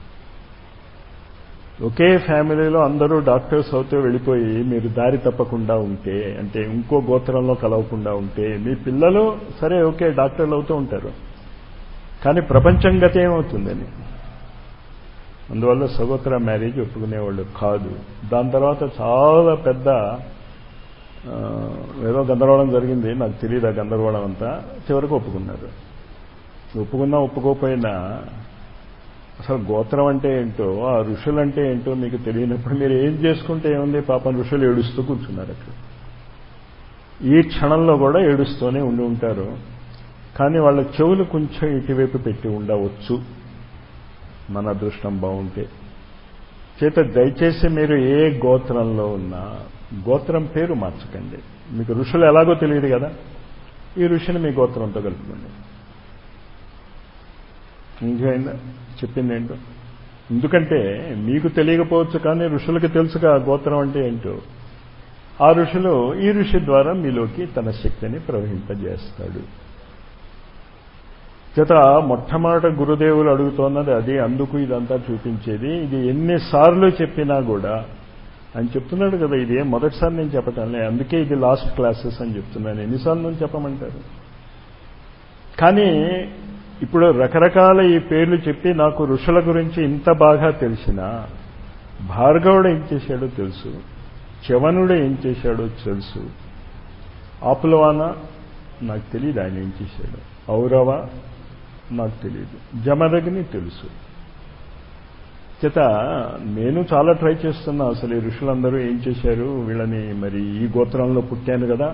ఒకే ఫ్యామిలీలో అందరూ డాక్టర్స్ అవుతూ వెళ్ళిపోయి మీరు దారి తప్పకుండా ఉంటే అంటే ఇంకో గోత్రంలో కలవకుండా ఉంటే మీ పిల్లలు సరే ఓకే డాక్టర్లు అవుతూ ఉంటారు కానీ ప్రపంచం గత ఏమవుతుందని అందువల్ల సగోత్ర మ్యారేజ్ ఒప్పుకునేవాళ్ళు కాదు దాని తర్వాత చాలా పెద్ద ఏదో గందరగోళం జరిగింది నాకు తెలియదు ఆ గందరగోళం అంతా చివరికి ఒప్పుకున్నారు ఒప్పుకున్నా ఒప్పుకోకపోయినా అసలు గోత్రం అంటే ఏంటో ఆ ఋషులు అంటే ఏంటో మీకు తెలియనప్పుడు మీరు ఏం చేసుకుంటే ఏముంది పాపం ఋషులు ఏడుస్తూ కూర్చున్నారు అక్కడ ఈ క్షణంలో కూడా ఏడుస్తూనే ఉండి ఉంటారు కానీ వాళ్ళ చెవులు కొంచెం ఇటువైపు పెట్టి ఉండవచ్చు మన అదృష్టం బాగుంటే చేత దయచేసి మీరు ఏ గోత్రంలో ఉన్నా గోత్రం పేరు మార్చకండి మీకు ఋషులు ఎలాగో తెలియదు కదా ఈ ఋషిని మీ గోత్రంతో కలుపుకోండి ఇంకేందా చెప్పింది ఏంటో ఎందుకంటే మీకు తెలియకపోవచ్చు కానీ ఋషులకి తెలుసుగా గోత్రం అంటే ఏంటో ఆ ఋషులు ఈ ఋషి ద్వారా మీలోకి తన శక్తిని ప్రవహింపజేస్తాడు చేత మొట్టమొదట గురుదేవులు అడుగుతోన్నది అది అందుకు ఇదంతా చూపించేది ఇది ఎన్నిసార్లు చెప్పినా కూడా అని చెప్తున్నాడు కదా ఇది మొదటిసారి నేను చెప్పటంలే అందుకే ఇది లాస్ట్ క్లాసెస్ అని చెప్తున్నాను ఎన్నిసార్లు నేను చెప్పమంటారు కానీ ఇప్పుడు రకరకాల ఈ పేర్లు చెప్పి నాకు ఋషుల గురించి ఇంత బాగా తెలిసిన భార్గవుడు ఏం చేశాడో తెలుసు చవనుడు ఏం చేశాడో తెలుసు ఆపులవాన నాకు తెలియదు ఆయన ఏం చేశాడు ఔరవ నాకు తెలియదు జమదగ్ని తెలుసు చేత నేను చాలా ట్రై చేస్తున్నా అసలు ఈ ఋషులందరూ ఏం చేశారు వీళ్ళని మరి ఈ గోత్రంలో పుట్టాను కదా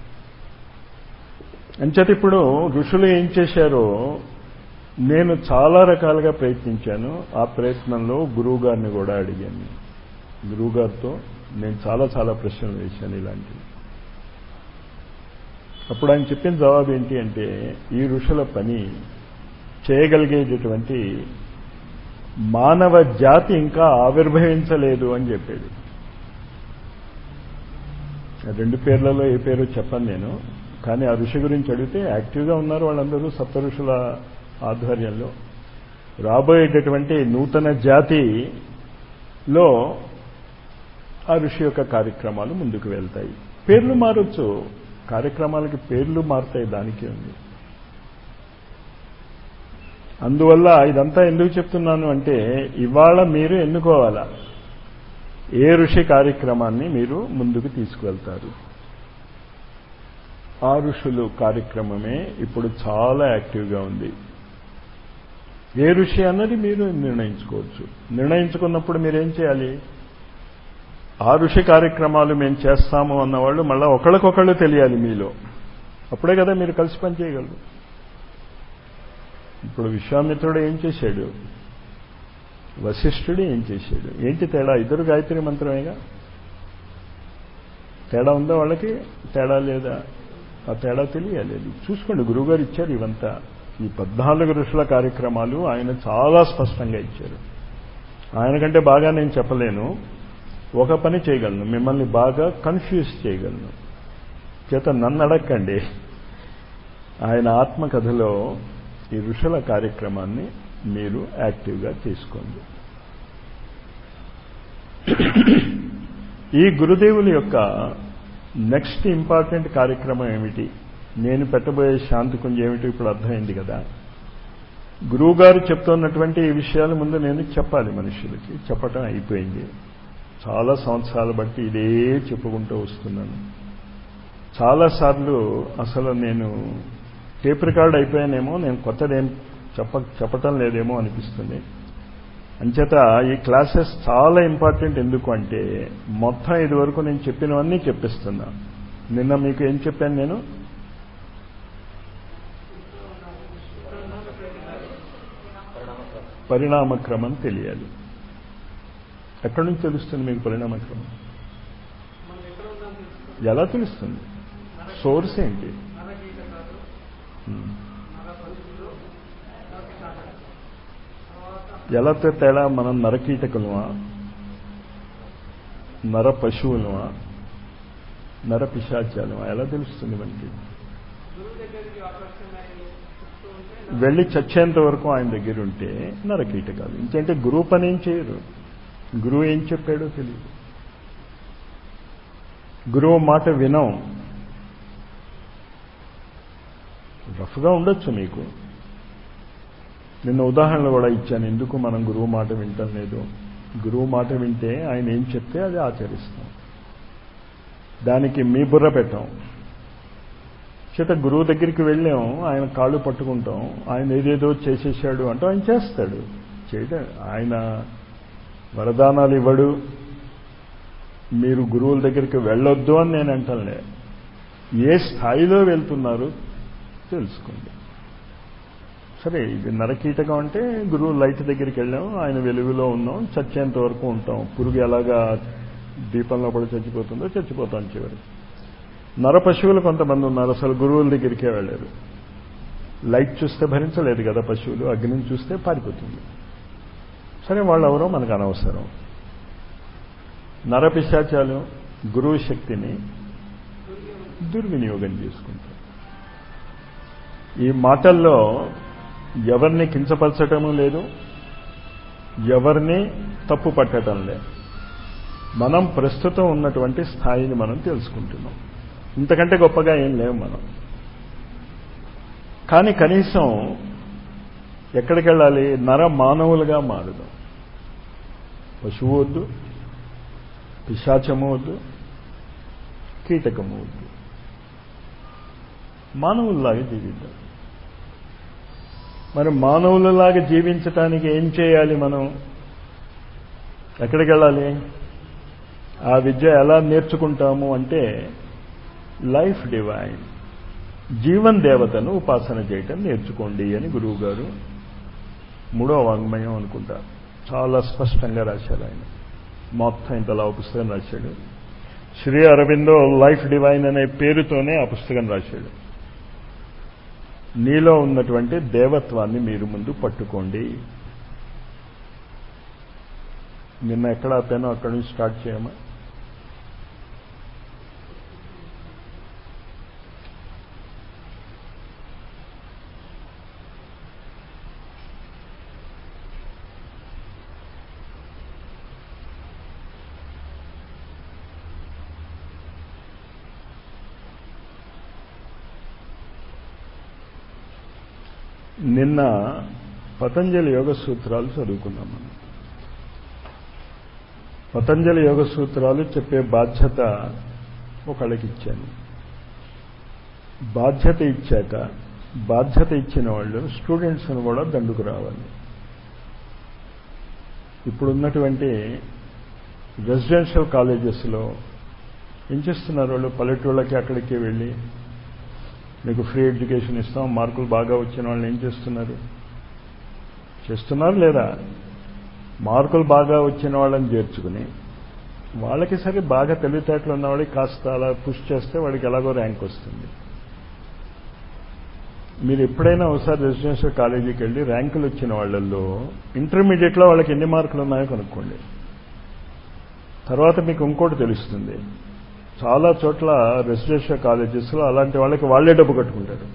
అంచేత ఇప్పుడు ఋషులు ఏం చేశారో నేను చాలా రకాలుగా ప్రయత్నించాను ఆ ప్రయత్నంలో గురువు గారిని కూడా అడిగాను గురువు గారితో నేను చాలా చాలా ప్రశ్నలు వేశాను ఇలాంటివి అప్పుడు ఆయన చెప్పిన జవాబు ఏంటి అంటే ఈ ఋషుల పని చేయగలిగేటటువంటి మానవ జాతి ఇంకా ఆవిర్భవించలేదు అని చెప్పాడు రెండు పేర్లలో ఏ పేరు చెప్పను నేను కానీ ఆ ఋషి గురించి అడిగితే యాక్టివ్గా ఉన్నారు వాళ్ళందరూ సప్త ఋషుల ఆధ్వర్యంలో రాబోయేటటువంటి నూతన జాతిలో ఆ ఋషి యొక్క కార్యక్రమాలు ముందుకు వెళ్తాయి పేర్లు మారొచ్చు కార్యక్రమాలకి పేర్లు మారుతాయి దానికి ఉంది అందువల్ల ఇదంతా ఎందుకు చెప్తున్నాను అంటే ఇవాళ మీరు ఎన్నుకోవాలా ఏ ఋషి కార్యక్రమాన్ని మీరు ముందుకు తీసుకువెళ్తారు ఆ ఋషులు కార్యక్రమమే ఇప్పుడు చాలా యాక్టివ్గా ఉంది ఏ ఋషి అన్నది మీరు నిర్ణయించుకోవచ్చు నిర్ణయించుకున్నప్పుడు మీరేం చేయాలి ఆ ఋషి కార్యక్రమాలు మేము చేస్తాము అన్నవాళ్ళు మళ్ళీ ఒకళ్ళకొకళ్ళు తెలియాలి మీలో అప్పుడే కదా మీరు కలిసి పని చేయగలరు ఇప్పుడు విశ్వామిత్రుడు ఏం చేశాడు వశిష్ఠుడు ఏం చేశాడు ఏంటి తేడా ఇద్దరు గాయత్రి మంత్రమేగా తేడా ఉందా వాళ్ళకి తేడా లేదా ఆ తేడా తెలియాలి అది చూసుకోండి గురువుగారు ఇచ్చారు ఇవంతా ఈ పద్నాలుగు ఋషుల కార్యక్రమాలు ఆయన చాలా స్పష్టంగా ఇచ్చారు ఆయన కంటే బాగా నేను చెప్పలేను ఒక పని చేయగలను మిమ్మల్ని బాగా కన్ఫ్యూజ్ చేయగలను చేత నన్ను అడగండి ఆయన ఆత్మకథలో ఈ ఋషుల కార్యక్రమాన్ని మీరు యాక్టివ్గా తీసుకోండి ఈ గురుదేవుల యొక్క నెక్స్ట్ ఇంపార్టెంట్ కార్యక్రమం ఏమిటి నేను పెట్టబోయే శాంతి కుంజ ఏమిటి ఇప్పుడు అర్థమైంది కదా గురువుగారు చెప్తున్నటువంటి ఈ విషయాలు ముందు నేను చెప్పాలి మనుషులకి చెప్పటం అయిపోయింది చాలా సంవత్సరాల బట్టి ఇదే చెప్పుకుంటూ వస్తున్నాను చాలాసార్లు అసలు నేను టేప్ రికార్డ్ అయిపోయానేమో నేను కొత్తదేం చెప్ప చెప్పటం లేదేమో అనిపిస్తుంది అంచేత ఈ క్లాసెస్ చాలా ఇంపార్టెంట్ ఎందుకు అంటే మొత్తం ఇదివరకు నేను చెప్పినవన్నీ చెప్పిస్తున్నా నిన్న మీకు ఏం చెప్పాను నేను పరిణామక్రమం తెలియాలి ఎక్కడి నుంచి తెలుస్తుంది మీకు పరిణామక్రమం ఎలా తెలుస్తుంది సోర్స్ ఏంటి ఎలా తేడా మనం నరకీటకులమా నర పశువులమా నర పిశాచాలమా ఎలా తెలుస్తుంది మనకి వెళ్ళి చచ్చేంత వరకు ఆయన దగ్గర ఉంటే నరకీటకాలు ఇంకంటే గురువు పని ఏం చేయరు గురువు ఏం చెప్పాడో తెలియదు గురువు మాట వినం రఫ్గా ఉండొచ్చు మీకు నిన్న ఉదాహరణలు కూడా ఇచ్చాను ఎందుకు మనం గురువు మాట వింటం లేదు గురువు మాట వింటే ఆయన ఏం చెప్తే అది ఆచరిస్తాం దానికి మీ బుర్ర పెట్టాం చేత గురువు దగ్గరికి వెళ్ళాం ఆయన కాళ్ళు పట్టుకుంటాం ఆయన ఏదేదో చేసేసాడు అంటూ ఆయన చేస్తాడు చేయడం ఆయన వరదానాలు ఇవ్వడు మీరు గురువుల దగ్గరికి వెళ్ళొద్దు అని నేను అంటలే ఏ స్థాయిలో వెళ్తున్నారు తెలుసుకోండి సరే ఇది నరకీటకం అంటే గురువు లైట్ దగ్గరికి వెళ్ళాం ఆయన వెలుగులో ఉన్నాం చచ్చేంత వరకు ఉంటాం పురుగు ఎలాగా దీపంలో పడి చచ్చిపోతుందో చచ్చిపోతాం చివరి నర పశువులు కొంతమంది ఉన్నారు అసలు గురువుల దగ్గరికే వెళ్ళారు లైట్ చూస్తే భరించలేదు కదా పశువులు అగ్నిని చూస్తే పారిపోతుంది సరే వాళ్ళు ఎవరో మనకు అనవసరం నరపిశాచాలు గురువు శక్తిని దుర్వినియోగం చేసుకుంటారు ఈ మాటల్లో ఎవరిని కించపరచటము లేదు ఎవరిని తప్పు పట్టడం లేదు మనం ప్రస్తుతం ఉన్నటువంటి స్థాయిని మనం తెలుసుకుంటున్నాం ఇంతకంటే గొప్పగా ఏం లేవు మనం కానీ కనీసం ఎక్కడికి వెళ్ళాలి నర మానవులుగా మారుదాం పశువు వద్దు పిశాచము వద్దు కీటకము వద్దు మానవుల్లాగా జీవిద్దాం మరి మానవులలాగా జీవించటానికి ఏం చేయాలి మనం ఎక్కడికి వెళ్ళాలి ఆ విద్య ఎలా నేర్చుకుంటాము అంటే లైఫ్ డివైన్ జీవన్ దేవతను ఉపాసన చేయటం నేర్చుకోండి అని గురువు గారు మూడో వాంగ్మయం అనుకుంటా చాలా స్పష్టంగా రాశారు ఆయన మొత్తం ఇంతలా పుస్తకం రాశాడు శ్రీ అరవిందో లైఫ్ డివైన్ అనే పేరుతోనే ఆ పుస్తకం రాశాడు నీలో ఉన్నటువంటి దేవత్వాన్ని మీరు ముందు పట్టుకోండి నిన్న ఎక్కడ ఆపానో అక్కడి నుంచి స్టార్ట్ చేయమా నిన్న పతంజలి యోగ సూత్రాలు చదువుకున్నాం మనం పతంజలి యోగ సూత్రాలు చెప్పే బాధ్యత ఒకళ్ళకి ఇచ్చాను బాధ్యత ఇచ్చాక బాధ్యత ఇచ్చిన వాళ్ళు స్టూడెంట్స్ని కూడా దండుకు రావాలి ఇప్పుడున్నటువంటి రెసిడెన్షియల్ కాలేజెస్లో ఏం చేస్తున్నారు వాళ్ళు పల్లెటూళ్ళకి అక్కడికి వెళ్ళి మీకు ఫ్రీ ఎడ్యుకేషన్ ఇస్తాం మార్కులు బాగా వచ్చిన వాళ్ళని ఏం చేస్తున్నారు చేస్తున్నారు లేదా మార్కులు బాగా వచ్చిన వాళ్ళని చేర్చుకుని వాళ్ళకి సరే బాగా తెలివితేటలు ఉన్నవాడికి కాస్త అలా పుష్ చేస్తే వాడికి ఎలాగో ర్యాంక్ వస్తుంది మీరు ఎప్పుడైనా ఒకసారి రెసిడెన్షియల్ కాలేజీకి వెళ్ళి ర్యాంకులు వచ్చిన వాళ్ళల్లో ఇంటర్మీడియట్లో వాళ్ళకి ఎన్ని మార్కులు ఉన్నాయో కనుక్కోండి తర్వాత మీకు ఇంకోటి తెలుస్తుంది చాలా చోట్ల రెసిడెన్షియల్ కాలేజెస్లో అలాంటి వాళ్ళకి వాళ్లే డబ్బు కట్టుకుంటారు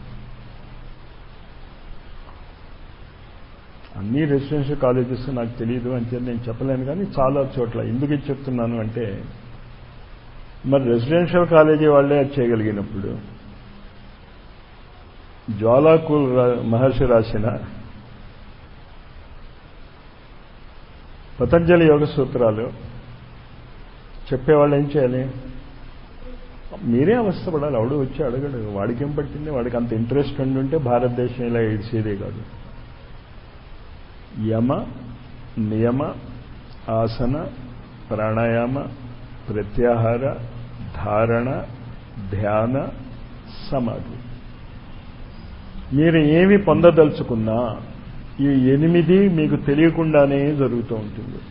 అన్ని రెసిడెన్షియల్ కాలేజెస్ నాకు తెలియదు అని చెప్పి నేను చెప్పలేను కానీ చాలా చోట్ల ఎందుకు ఇది చెప్తున్నాను అంటే మరి రెసిడెన్షియల్ కాలేజీ వాళ్ళే అది చేయగలిగినప్పుడు జ్వాలాకూల్ మహర్షి రాసిన పతంజలి యోగ సూత్రాలు చెప్పేవాళ్ళు ఏం చేయాలి మీరే అవస్థపడాలి ఎవడు వచ్చి అడగడు వాడికి ఏం పట్టింది వాడికి అంత ఇంట్రెస్ట్ ఉండుంటే భారతదేశం ఇలా ఏడ్చేదే కాదు యమ నియమ ఆసన ప్రాణాయామ ప్రత్యాహార ధారణ ధ్యాన సమాధి మీరు ఏమి పొందదలుచుకున్నా ఈ ఎనిమిది మీకు తెలియకుండానే జరుగుతూ ఉంటుంది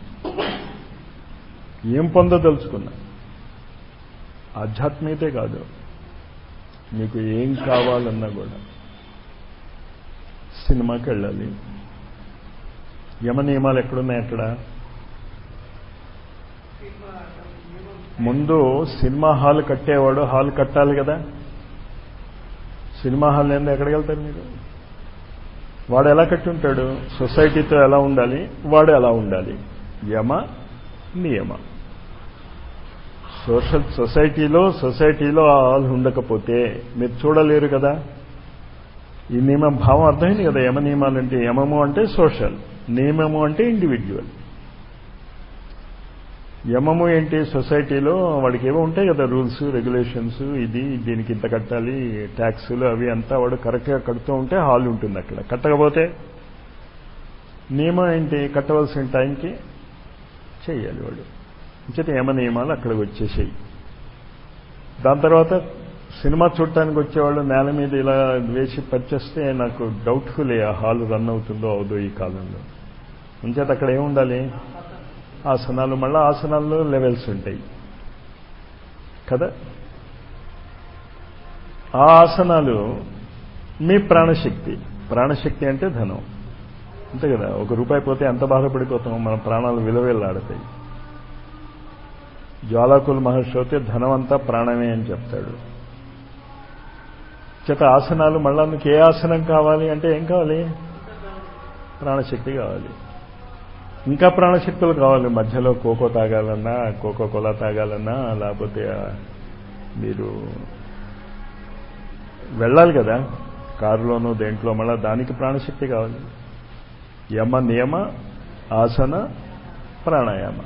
ఏం పొందదలుచుకున్నా ఆధ్యాత్మికతే కాదు మీకు ఏం కావాలన్నా కూడా సినిమాకి వెళ్ళాలి యమ నియమాలు ఎక్కడున్నాయి అక్కడ ముందు సినిమా హాల్ కట్టేవాడు హాల్ కట్టాలి కదా సినిమా హాల్ లేదా ఎక్కడికి వెళ్తారు మీరు వాడు ఎలా కట్టి ఉంటాడు సొసైటీతో ఎలా ఉండాలి వాడు ఎలా ఉండాలి యమ నియమ సోషల్ సొసైటీలో సొసైటీలో హాల్ ఉండకపోతే మీరు చూడలేరు కదా ఈ నియమం భావం అర్థమైంది కదా యమ నియమాలు అంటే యమము అంటే సోషల్ నియమము అంటే ఇండివిజువల్ యమము ఏంటి సొసైటీలో వాడికి ఏవో ఉంటాయి కదా రూల్స్ రెగ్యులేషన్స్ ఇది దీనికి ఇంత కట్టాలి ట్యాక్సులు అవి అంతా వాడు కరెక్ట్గా కడుతూ ఉంటే హాల్ ఉంటుంది అక్కడ కట్టకపోతే నియమం ఏంటి కట్టవలసిన టైంకి చేయాలి వాడు ఇంకైతే యమ నియమాలు అక్కడికి వచ్చేసాయి దాని తర్వాత సినిమా చూడటానికి వచ్చేవాళ్ళు నేల మీద ఇలా వేసి పనిచేస్తే నాకు డౌట్ఫుల్ ఆ హాల్ రన్ అవుతుందో అవుదో ఈ కాలంలో ఇంచేత అక్కడ ఏముండాలి ఆసనాలు మళ్ళీ ఆసనాల్లో లెవెల్స్ ఉంటాయి కదా ఆ ఆసనాలు మీ ప్రాణశక్తి ప్రాణశక్తి అంటే ధనం అంతే కదా ఒక రూపాయి పోతే ఎంత బాధపడిపోతాం మన ప్రాణాలు విలువెల్లాడతాయి జ్వాలాకుల మహర్షి అయితే ధనం అంతా ప్రాణమే అని చెప్తాడు చేత ఆసనాలు మళ్ళా మీకు ఏ ఆసనం కావాలి అంటే ఏం కావాలి ప్రాణశక్తి కావాలి ఇంకా ప్రాణశక్తులు కావాలి మధ్యలో కోకో తాగాలన్నా కోకో కోలా తాగాలన్నా లేకపోతే మీరు వెళ్ళాలి కదా కారులోనూ దేంట్లో మళ్ళీ దానికి ప్రాణశక్తి కావాలి యమ నియమ ఆసన ప్రాణాయామ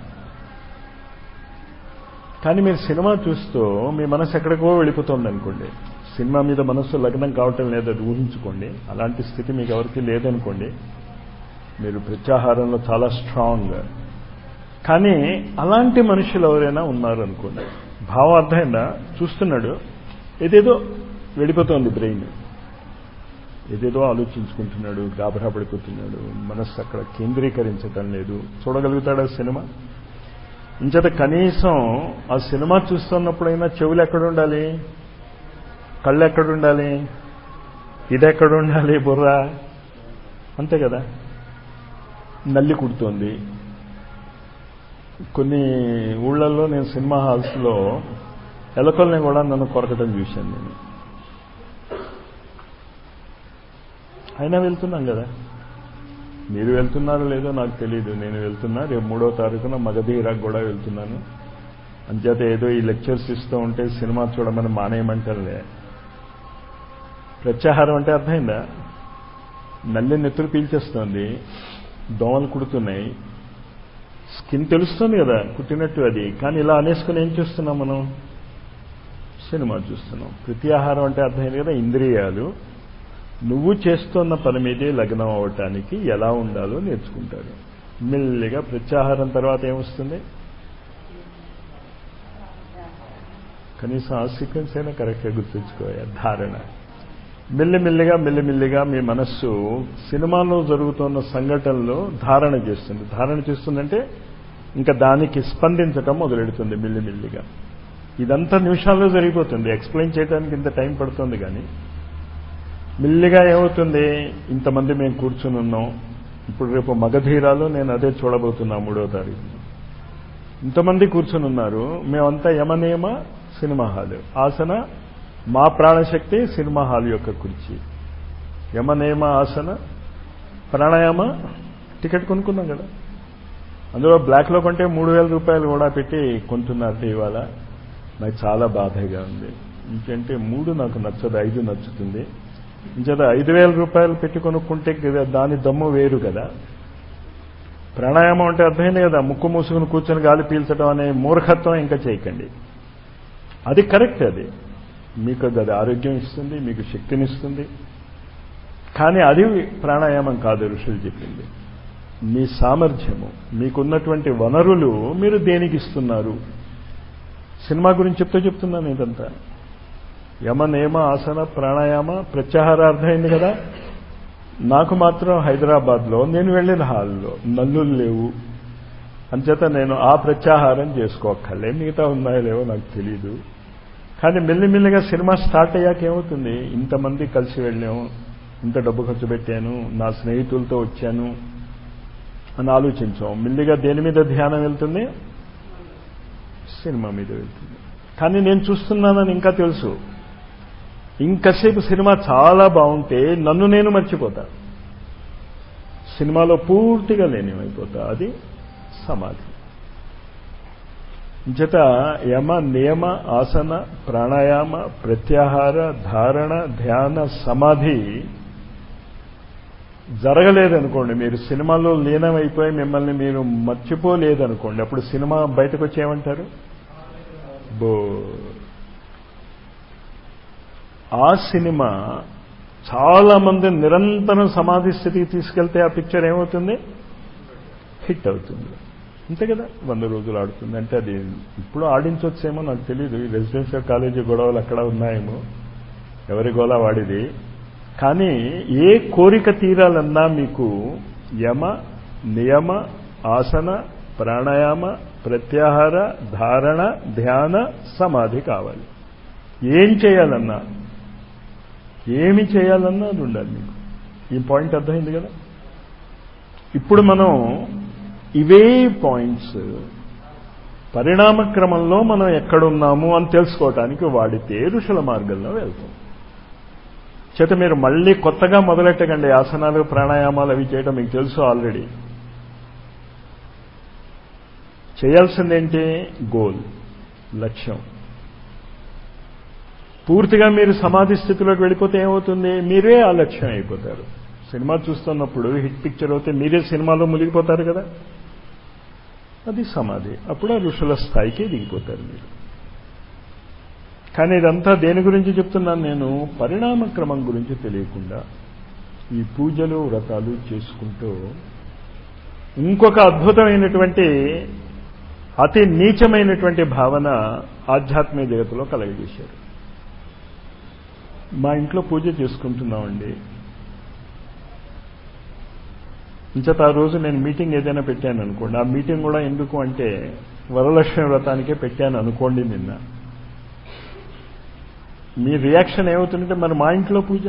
కానీ మీరు సినిమా చూస్తూ మీ మనసు ఎక్కడికో వెళ్ళిపోతుంది అనుకోండి సినిమా మీద మనస్సు లగ్నం కావటం లేదని ఊహించుకోండి అలాంటి స్థితి మీకు ఎవరికి లేదనుకోండి మీరు ప్రత్యాహారంలో చాలా స్ట్రాంగ్ కానీ అలాంటి మనుషులు ఎవరైనా ఉన్నారు అనుకోండి భావం అర్థమైందా చూస్తున్నాడు ఏదేదో వెళ్ళిపోతుంది బ్రెయిన్ ఏదేదో ఆలోచించుకుంటున్నాడు గాబరా పడిపోతున్నాడు మనస్సు అక్కడ కేంద్రీకరించటం లేదు చూడగలుగుతాడా సినిమా ఇంచేత కనీసం ఆ సినిమా చూస్తున్నప్పుడైనా చెవులు ఎక్కడ ఉండాలి కళ్ళు ఎక్కడ ఉండాలి ఇది ఎక్కడ ఉండాలి బుర్ర అంతే కదా నల్లి కుడుతోంది కొన్ని ఊళ్ళల్లో నేను సినిమా హాల్స్లో ఎలకల్ని కూడా నన్ను కొరకటం చూశాను నేను అయినా వెళ్తున్నాం కదా మీరు వెళ్తున్నారో లేదో నాకు తెలియదు నేను వెళ్తున్నా రేపు మూడో తారీఖున మగధీరాకు కూడా వెళ్తున్నాను అంచేత ఏదో ఈ లెక్చర్స్ ఇస్తూ ఉంటే సినిమా చూడమని మానేయమంటారులే ప్రత్యాహారం అంటే అర్థమైందా నల్లి నెత్తులు పీల్చేస్తోంది దోమలు కుడుతున్నాయి స్కిన్ తెలుస్తుంది కదా కుట్టినట్టు అది కానీ ఇలా అనేసుకుని ఏం చూస్తున్నాం మనం సినిమా చూస్తున్నాం ప్రత్యాహారం అంటే అర్థమైంది కదా ఇంద్రియాలు నువ్వు చేస్తున్న పని మీదే లగ్నం అవటానికి ఎలా ఉండాలో నేర్చుకుంటాడు మెల్లిగా ప్రత్యాహారం తర్వాత ఏమొస్తుంది కనీసం ఆ సీక్వెన్స్ అయినా కరెక్ట్గా గుర్తుంచుకోవాలి ధారణ మెల్లిమెల్లిగా మెల్లిమెల్లిగా మీ మనస్సు సినిమాలో జరుగుతున్న సంఘటనలో ధారణ చేస్తుంది ధారణ చేస్తుందంటే ఇంకా దానికి స్పందించటం మొదలెడుతుంది మెల్లిమెల్లిగా ఇదంతా నిమిషాల్లో జరిగిపోతుంది ఎక్స్ప్లెయిన్ చేయడానికి ఇంత టైం పడుతుంది కానీ మెల్లిగా ఏమవుతుంది ఇంతమంది మేము కూర్చుని ఉన్నాం ఇప్పుడు రేపు మగధీరాలో నేను అదే చూడబోతున్నా మూడో తారీఖు ఇంతమంది కూర్చుని ఉన్నారు మేమంతా యమనియమ సినిమా హాల్ ఆసన మా ప్రాణశక్తి సినిమా హాల్ యొక్క కుర్చీ యమనియమ ఆసన ప్రాణాయామ టికెట్ కొనుక్కున్నాం కదా అందులో బ్లాక్లో కొంటే మూడు వేల రూపాయలు కూడా పెట్టి కొంటున్నారు ఇవాళ నాకు చాలా బాధగా ఉంది ఇంకంటే మూడు నాకు నచ్చదు ఐదు నచ్చుతుంది ఇంచేత ఐదు వేల రూపాయలు పెట్టి కొనుక్కుంటే దాని దమ్ము వేరు కదా ప్రాణాయామం అంటే అర్థమైంది కదా ముక్కు మూసుకుని కూర్చొని గాలి పీల్చడం అనే మూర్ఖత్వం ఇంకా చేయకండి అది కరెక్ట్ అది మీకు అది ఆరోగ్యం ఇస్తుంది మీకు శక్తినిస్తుంది కానీ అది ప్రాణాయామం కాదు ఋషులు చెప్పింది మీ సామర్థ్యము మీకున్నటువంటి వనరులు మీరు దేనికి ఇస్తున్నారు సినిమా గురించి చెప్తూ చెప్తున్నాను ఇదంతా యమ నేమ ఆసన ప్రాణాయామ ప్రత్యాహార అర్థమైంది కదా నాకు మాత్రం హైదరాబాద్లో నేను వెళ్ళిన హాల్లో నల్లులు లేవు అంచేత నేను ఆ ప్రత్యాహారం చేసుకోక్కర్లే మిగతా ఉన్నాయో లేవో నాకు తెలీదు కానీ మెల్లిమెల్లిగా సినిమా స్టార్ట్ అయ్యాక ఏమవుతుంది ఇంతమంది కలిసి వెళ్ళాము ఇంత డబ్బు ఖర్చు పెట్టాను నా స్నేహితులతో వచ్చాను అని ఆలోచించాం మెల్లిగా దేని మీద ధ్యానం వెళ్తుంది సినిమా మీద వెళ్తుంది కానీ నేను చూస్తున్నానని ఇంకా తెలుసు ఇంకసేపు సినిమా చాలా బాగుంటే నన్ను నేను మర్చిపోతా సినిమాలో పూర్తిగా లేనిమైపోతా అది సమాధి జత యమ నియమ ఆసన ప్రాణాయామ ప్రత్యాహార ధారణ ధ్యాన సమాధి జరగలేదనుకోండి మీరు సినిమాలో లీనమైపోయి మిమ్మల్ని మీరు మర్చిపోలేదనుకోండి అప్పుడు సినిమా బయటకు వచ్చి ఏమంటారు బో ఆ సినిమా చాలా మంది నిరంతరం సమాధి స్థితికి తీసుకెళ్తే ఆ పిక్చర్ ఏమవుతుంది హిట్ అవుతుంది అంతే కదా వంద రోజులు ఆడుతుంది అంటే అది ఇప్పుడు ఆడించవచ్చేమో నాకు తెలియదు ఈ రెసిడెన్షియల్ కాలేజీ గొడవలు అక్కడ ఉన్నాయేమో ఎవరి గోలా వాడిది కానీ ఏ కోరిక తీరాలన్నా మీకు యమ నియమ ఆసన ప్రాణాయామ ప్రత్యాహార ధారణ ధ్యాన సమాధి కావాలి ఏం చేయాలన్నా ఏమి చేయాలన్నా అది ఉండాలి మీకు ఈ పాయింట్ అర్థమైంది కదా ఇప్పుడు మనం ఇవే పాయింట్స్ పరిణామ క్రమంలో మనం ఎక్కడున్నాము అని తెలుసుకోవటానికి వాడితే ఋషుల మార్గంలో వెళ్తాం చేత మీరు మళ్ళీ కొత్తగా మొదలెట్టకండి ఆసనాలు ప్రాణాయామాలు అవి చేయడం మీకు తెలుసు ఆల్రెడీ చేయాల్సిందేంటి గోల్ లక్ష్యం పూర్తిగా మీరు సమాధి స్థితిలోకి వెళ్ళిపోతే ఏమవుతుంది మీరే ఆ లక్ష్యం అయిపోతారు సినిమా చూస్తున్నప్పుడు హిట్ పిక్చర్ అవుతే మీరే సినిమాలో మునిగిపోతారు కదా అది సమాధి అప్పుడు ఆ ఋషుల స్థాయికి దిగిపోతారు మీరు కానీ ఇదంతా దేని గురించి చెప్తున్నాను నేను పరిణామ క్రమం గురించి తెలియకుండా ఈ పూజలు వ్రతాలు చేసుకుంటూ ఇంకొక అద్భుతమైనటువంటి అతి నీచమైనటువంటి భావన ఆధ్యాత్మిక జగత్తులో కలగజేశారు మా ఇంట్లో పూజ చేసుకుంటున్నామండి ఇంచేత ఆ రోజు నేను మీటింగ్ ఏదైనా పెట్టాను అనుకోండి ఆ మీటింగ్ కూడా ఎందుకు అంటే వరలక్ష్మి వ్రతానికే పెట్టాను అనుకోండి నిన్న మీ రియాక్షన్ ఏమవుతుందంటే మరి మా ఇంట్లో పూజ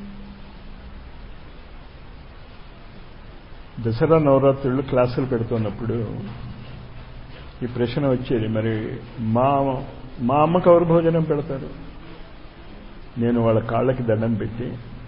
దసరా నవరాత్రులు క్లాసులు పెడుతున్నప్పుడు ఈ ప్రశ్న వచ్చేది మరి మా మా అమ్మకు ఎవరు భోజనం పెడతారు నేను వాళ్ళ కాళ్ళకి దండం పెట్టి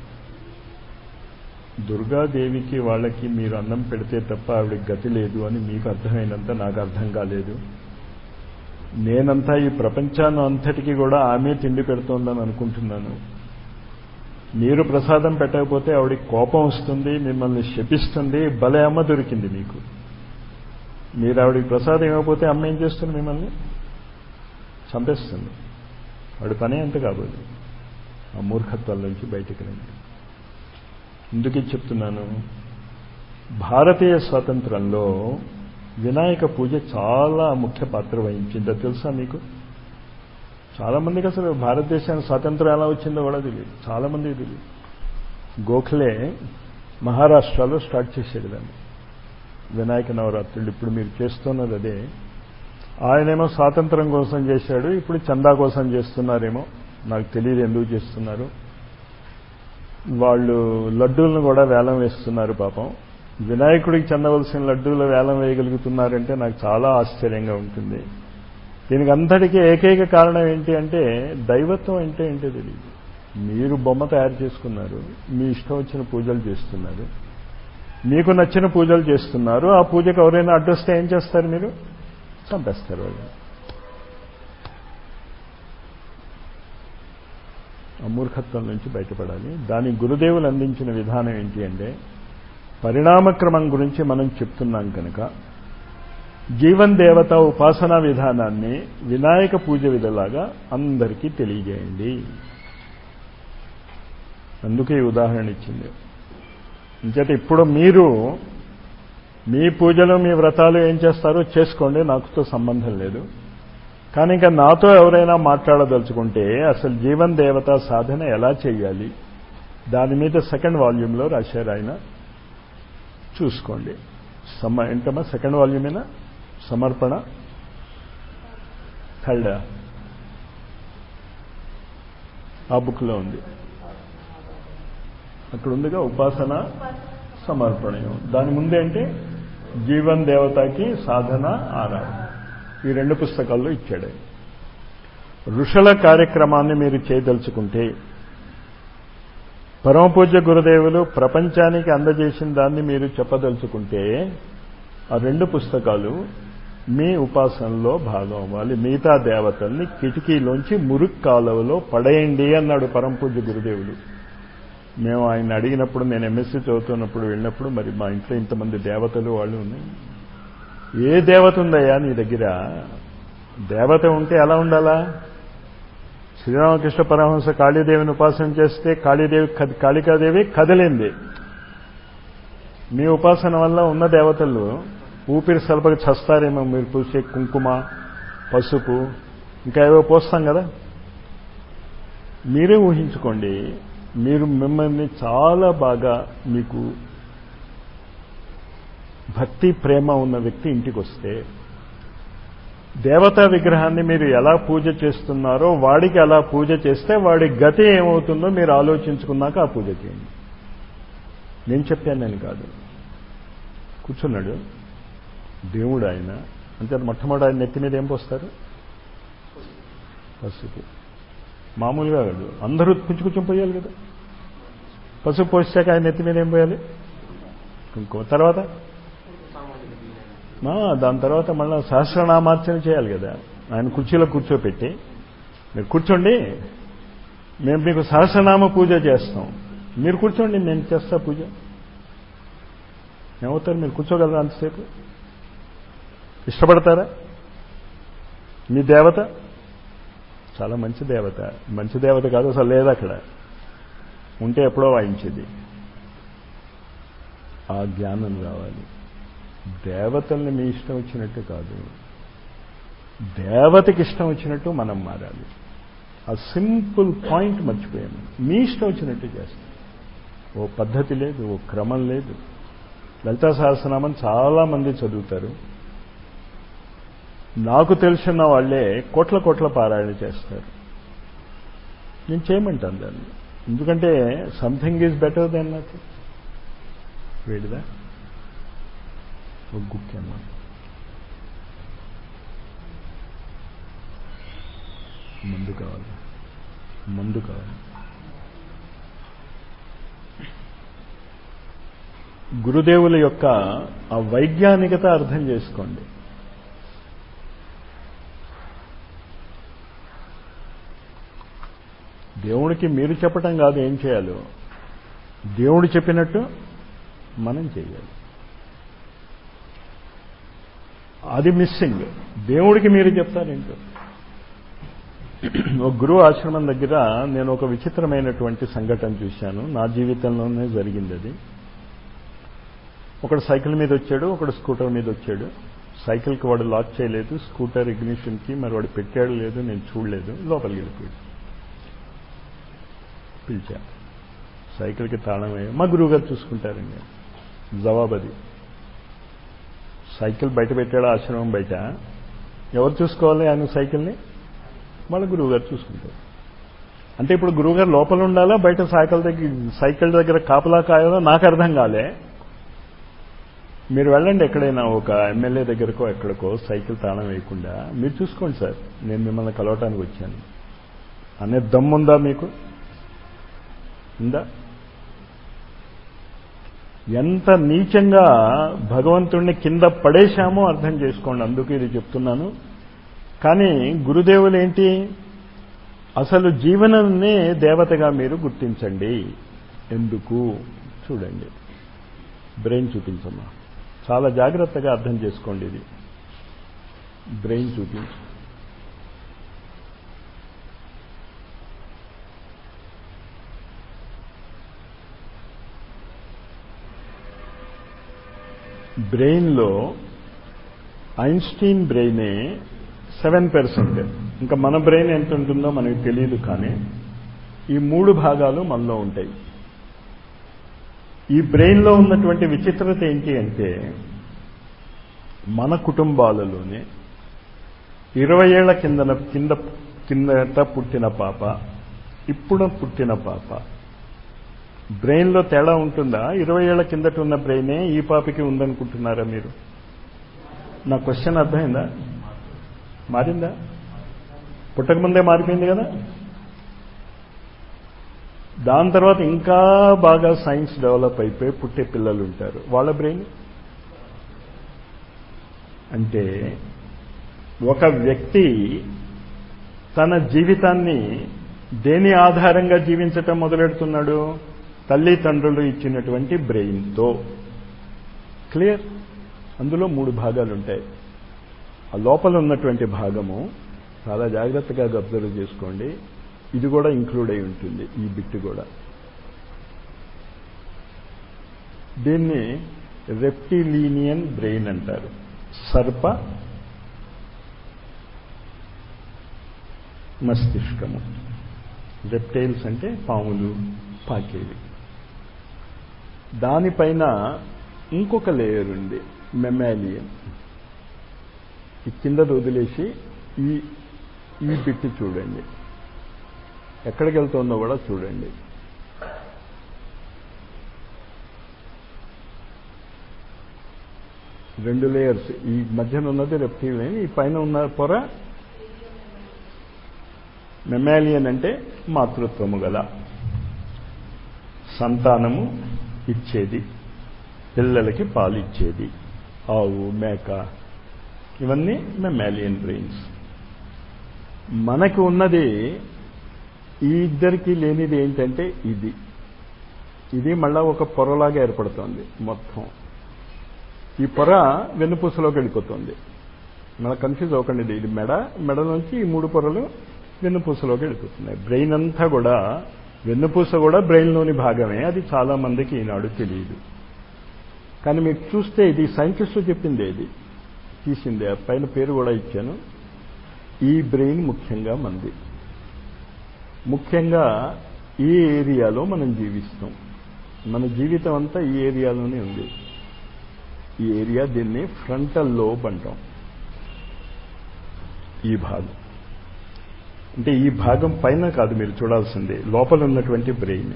దుర్గాదేవికి వాళ్ళకి మీరు అన్నం పెడితే తప్ప ఆవిడకి గతి లేదు అని మీకు అర్థమైనంత నాకు అర్థం కాలేదు నేనంతా ఈ ప్రపంచాన్ని అంతటికీ కూడా ఆమె తిండి పెడుతోందని అనుకుంటున్నాను మీరు ప్రసాదం పెట్టకపోతే ఆవిడకి కోపం వస్తుంది మిమ్మల్ని శపిస్తుంది భలే అమ్మ దొరికింది మీకు మీరు ఆవిడికి ప్రసాదం ఇవ్వకపోతే అమ్మ ఏం చేస్తుంది మిమ్మల్ని చంపేస్తుంది వాడి పనే అంత కాబోదు ఆ మూర్ఖత్వాల నుంచి బయటకు రండి ఎందుకు చెప్తున్నాను భారతీయ స్వాతంత్రంలో వినాయక పూజ చాలా ముఖ్య పాత్ర వహించిందో తెలుసా మీకు చాలా మందికి అసలు భారతదేశానికి స్వాతంత్రం ఎలా వచ్చిందో కూడా తెలియదు చాలా మందికి తెలియదు గోఖలే మహారాష్ట్రలో స్టార్ట్ చేసేది దాన్ని వినాయక నవరాత్రులు ఇప్పుడు మీరు చేస్తున్నది అదే ఆయనేమో స్వాతంత్రం కోసం చేశాడు ఇప్పుడు చందా కోసం చేస్తున్నారేమో నాకు తెలియదు ఎందుకు చేస్తున్నారు వాళ్ళు లడ్డూలను కూడా వేలం వేస్తున్నారు పాపం వినాయకుడికి చెందవలసిన లడ్డూలు వేలం వేయగలుగుతున్నారంటే నాకు చాలా ఆశ్చర్యంగా ఉంటుంది దీనికి అంతటికీ ఏకైక కారణం ఏంటి అంటే దైవత్వం అంటే ఏంటో తెలియదు మీరు బొమ్మ తయారు చేసుకున్నారు మీ ఇష్టం వచ్చిన పూజలు చేస్తున్నారు మీకు నచ్చిన పూజలు చేస్తున్నారు ఆ పూజకు ఎవరైనా అడ్డొస్తే ఏం చేస్తారు మీరు చంపేస్తారు వాళ్ళు అమూర్ఖత్వం నుంచి బయటపడాలి దాని గురుదేవులు అందించిన విధానం ఏంటి అంటే పరిణామక్రమం గురించి మనం చెప్తున్నాం కనుక జీవన్ దేవత ఉపాసనా విధానాన్ని వినాయక పూజ విధలాగా అందరికీ తెలియజేయండి అందుకే ఈ ఉదాహరణ ఇచ్చింది ఇంచేత ఇప్పుడు మీరు మీ పూజలు మీ వ్రతాలు ఏం చేస్తారో చేసుకోండి నాకుతో సంబంధం లేదు కానీ ఇంకా నాతో ఎవరైనా మాట్లాడదలుచుకుంటే అసలు జీవన్ దేవత సాధన ఎలా చేయాలి దాని మీద సెకండ్ వాల్యూమ్లో రాశారు ఆయన చూసుకోండి సమ ఏంటమ్మా సెకండ్ వాల్యూమేనా సమర్పణ థర్డ్ ఆ బుక్లో ఉంది అక్కడ ఉందిగా ఉపాసన సమర్పణయం దాని ముందేంటి జీవన్ దేవతకి సాధన ఆరాధన ఈ రెండు పుస్తకాల్లో ఇచ్చాడు ఋషుల కార్యక్రమాన్ని మీరు చేయదలుచుకుంటే పరమపూజ్య గురుదేవులు ప్రపంచానికి అందజేసిన దాన్ని మీరు చెప్పదలుచుకుంటే ఆ రెండు పుస్తకాలు మీ ఉపాసనలో భాగం అవ్వాలి మిగతా దేవతల్ని కిటికీలోంచి మురుక్ కాలువలో పడేయండి అన్నాడు పరమపూజ్య గురుదేవులు మేము ఆయన అడిగినప్పుడు నేను ఎంఎస్సీ చదువుతున్నప్పుడు వెళ్ళినప్పుడు మరి మా ఇంట్లో ఇంతమంది దేవతలు వాళ్ళు ఉన్నాయి ఏ దేవత ఉందయ్యా నీ దగ్గర దేవత ఉంటే ఎలా ఉండాలా శ్రీరామకృష్ణ పరమహంస కాళీదేవిని ఉపాసన చేస్తే కాళీదేవి కాళికాదేవి కదిలింది మీ ఉపాసన వల్ల ఉన్న దేవతలు ఊపిరి సలపకి చస్తారేమో మీరు పూసే కుంకుమ పసుపు ఇంకా ఏవో పోస్తాం కదా మీరే ఊహించుకోండి మీరు మిమ్మల్ని చాలా బాగా మీకు భక్తి ప్రేమ ఉన్న వ్యక్తి ఇంటికి వస్తే దేవతా విగ్రహాన్ని మీరు ఎలా పూజ చేస్తున్నారో వాడికి అలా పూజ చేస్తే వాడి గతి ఏమవుతుందో మీరు ఆలోచించుకున్నాక ఆ పూజ చేయండి నేను చెప్పాను నేను కాదు కూర్చున్నాడు దేవుడు ఆయన అంతే మొట్టమొదటి ఆయన నెత్తి మీద ఏం పోస్తారు పసుపు మామూలుగా కాదు అందరూ కొంచెం కొంచెం పోయాలి కదా పసుపు పోసాక ఆయన నెత్తి మీద ఏం పోయాలి ఇంకో తర్వాత దాని తర్వాత మళ్ళీ సహస్రనామార్చన చేయాలి కదా ఆయన కుర్చీలో కూర్చోపెట్టి మీరు కూర్చోండి మేము మీకు సహస్రనామ పూజ చేస్తాం మీరు కూర్చోండి నేను చేస్తా పూజ ఏమవుతారు మీరు కూర్చోగలరా అంతసేపు ఇష్టపడతారా మీ దేవత చాలా మంచి దేవత మంచి దేవత కాదు అసలు లేదు అక్కడ ఉంటే ఎప్పుడో వాయించేది ఆ జ్ఞానం రావాలి దేవతల్ని మీ ఇష్టం వచ్చినట్టు కాదు దేవతకి ఇష్టం వచ్చినట్టు మనం మారాలి ఆ సింపుల్ పాయింట్ మర్చిపోయాము మీ ఇష్టం వచ్చినట్టు చేస్తాం ఓ పద్ధతి లేదు ఓ క్రమం లేదు లలితా సహస్రనామం చాలా మంది చదువుతారు నాకు తెలిసిన వాళ్ళే కోట్ల కోట్ల పారాయణ చేస్తారు నేను చేయమంటాను దాన్ని ఎందుకంటే something is better than nothing వేడిదా ఒక గుక్కేమ్మా మందు కావాలి మందు కావాలి గురుదేవుల యొక్క ఆ వైజ్ఞానికత అర్థం చేసుకోండి దేవుడికి మీరు చెప్పటం కాదు ఏం చేయాలో దేవుడు చెప్పినట్టు మనం చేయాలి అది మిస్సింగ్ దేవుడికి మీరు చెప్తారేంటో ఒక గురువు ఆశ్రమం దగ్గర నేను ఒక విచిత్రమైనటువంటి సంఘటన చూశాను నా జీవితంలోనే జరిగింది అది ఒకడు సైకిల్ మీద వచ్చాడు ఒకడు స్కూటర్ మీద వచ్చాడు సైకిల్కి వాడు లాక్ చేయలేదు స్కూటర్ ఇగ్నిషన్కి మరి వాడు పెట్టాడు లేదు నేను చూడలేదు లోపలికి వెళ్ళిపోయాడు పిలిచా సైకిల్కి తాళం వేయ మా గురువుగారు చూసుకుంటారండి జవాబు అది సైకిల్ బయట పెట్టాడు ఆశ్రమం బయట ఎవరు చూసుకోవాలి ఆయన సైకిల్ని వాళ్ళ గురువుగారు చూసుకుంటారు అంటే ఇప్పుడు గురువుగారు లోపల ఉండాలా బయట సైకిల్ దగ్గర సైకిల్ దగ్గర కాపలా కాయాలో నాకు అర్థం కాలే మీరు వెళ్ళండి ఎక్కడైనా ఒక ఎమ్మెల్యే దగ్గరకో ఎక్కడికో సైకిల్ తాళం వేయకుండా మీరు చూసుకోండి సార్ నేను మిమ్మల్ని కలవటానికి వచ్చాను అనే దమ్ముందా మీకు ఉందా ఎంత నీచంగా భగవంతుణ్ణి కింద పడేశామో అర్థం చేసుకోండి అందుకు ఇది చెప్తున్నాను కానీ గురుదేవులు ఏంటి అసలు జీవనాన్నే దేవతగా మీరు గుర్తించండి ఎందుకు చూడండి బ్రెయిన్ చూపించమ్మా చాలా జాగ్రత్తగా అర్థం చేసుకోండి ఇది బ్రెయిన్ చూపించు బ్రెయిన్లో ఐన్స్టీన్ బ్రెయినే సెవెన్ పర్సెంట్ ఇంకా మన బ్రెయిన్ ఎంత ఉంటుందో మనకు తెలియదు కానీ ఈ మూడు భాగాలు మనలో ఉంటాయి ఈ బ్రెయిన్లో ఉన్నటువంటి విచిత్రత ఏంటి అంటే మన కుటుంబాలలోనే ఇరవై ఏళ్ల కిందన కింద కిందట పుట్టిన పాప ఇప్పుడు పుట్టిన పాప బ్రెయిన్లో తేడా ఉంటుందా ఇరవై ఏళ్ల కిందట ఉన్న బ్రెయినే ఈ పాపకి ఉందనుకుంటున్నారా మీరు నా క్వశ్చన్ అర్థమైందా మారిందా పుట్టకముందే మారిపోయింది కదా దాని తర్వాత ఇంకా బాగా సైన్స్ డెవలప్ అయిపోయి పుట్టే పిల్లలు ఉంటారు వాళ్ళ బ్రెయిన్ అంటే ఒక వ్యక్తి తన జీవితాన్ని దేని ఆధారంగా జీవించటం మొదలెడుతున్నాడు తల్లిదండ్రులు ఇచ్చినటువంటి బ్రెయిన్తో క్లియర్ అందులో మూడు భాగాలు ఉంటాయి ఆ లోపల ఉన్నటువంటి భాగము చాలా జాగ్రత్తగా అబ్జర్వ్ చేసుకోండి ఇది కూడా ఇంక్లూడ్ అయి ఉంటుంది ఈ బిట్ కూడా దీన్ని రెప్టిలీనియన్ బ్రెయిన్ అంటారు సర్ప మస్తిష్కము రెప్టైల్స్ అంటే పాములు పాకేవి దానిపైన ఇంకొక లేయర్ ఉంది మెమాలియన్ ఈ కింద వదిలేసి ఈ ఈ బిట్ చూడండి ఎక్కడికి వెళ్తుందో కూడా చూడండి రెండు లేయర్స్ ఈ మధ్యన ఉన్నది రెప్టిలియన్ ఈ పైన ఉన్న పొర మెమాలియన్ అంటే మాతృత్వము గల సంతానము ఇచ్చేది పిల్లలకి పాలు ఇచ్చేది ఆవు మేక ఇవన్నీ మెమాలియన్ బ్రెయిన్స్ మనకు ఉన్నది ఈ ఇద్దరికి లేనిది ఏంటంటే ఇది ఇది మళ్ళా ఒక పొరలాగా ఏర్పడుతోంది మొత్తం ఈ పొర వెన్నుపూసలోకి వెళ్ళిపోతుంది మన కన్ఫ్యూజ్ అవ్వకండి ఇది మెడ మెడ నుంచి ఈ మూడు పొరలు వెన్నుపూసలోకి వెళ్ళిపోతున్నాయి బ్రెయిన్ అంతా కూడా వెన్నుపూస కూడా బ్రెయిన్లోని భాగమే అది చాలా మందికి ఈనాడు తెలియదు కానీ మీకు చూస్తే ఇది సైంటిస్టు చెప్పిందే ఇది తీసిందే పైన పేరు కూడా ఇచ్చాను ఈ బ్రెయిన్ ముఖ్యంగా మంది ముఖ్యంగా ఈ ఏరియాలో మనం జీవిస్తాం మన జీవితం అంతా ఈ ఏరియాలోనే ఉంది ఈ ఏరియా దీన్ని ఫ్రంటల్ లోబ్ అంటాం ఈ భాగం అంటే ఈ భాగం పైన కాదు మీరు చూడాల్సిందే లోపల ఉన్నటువంటి బ్రెయిన్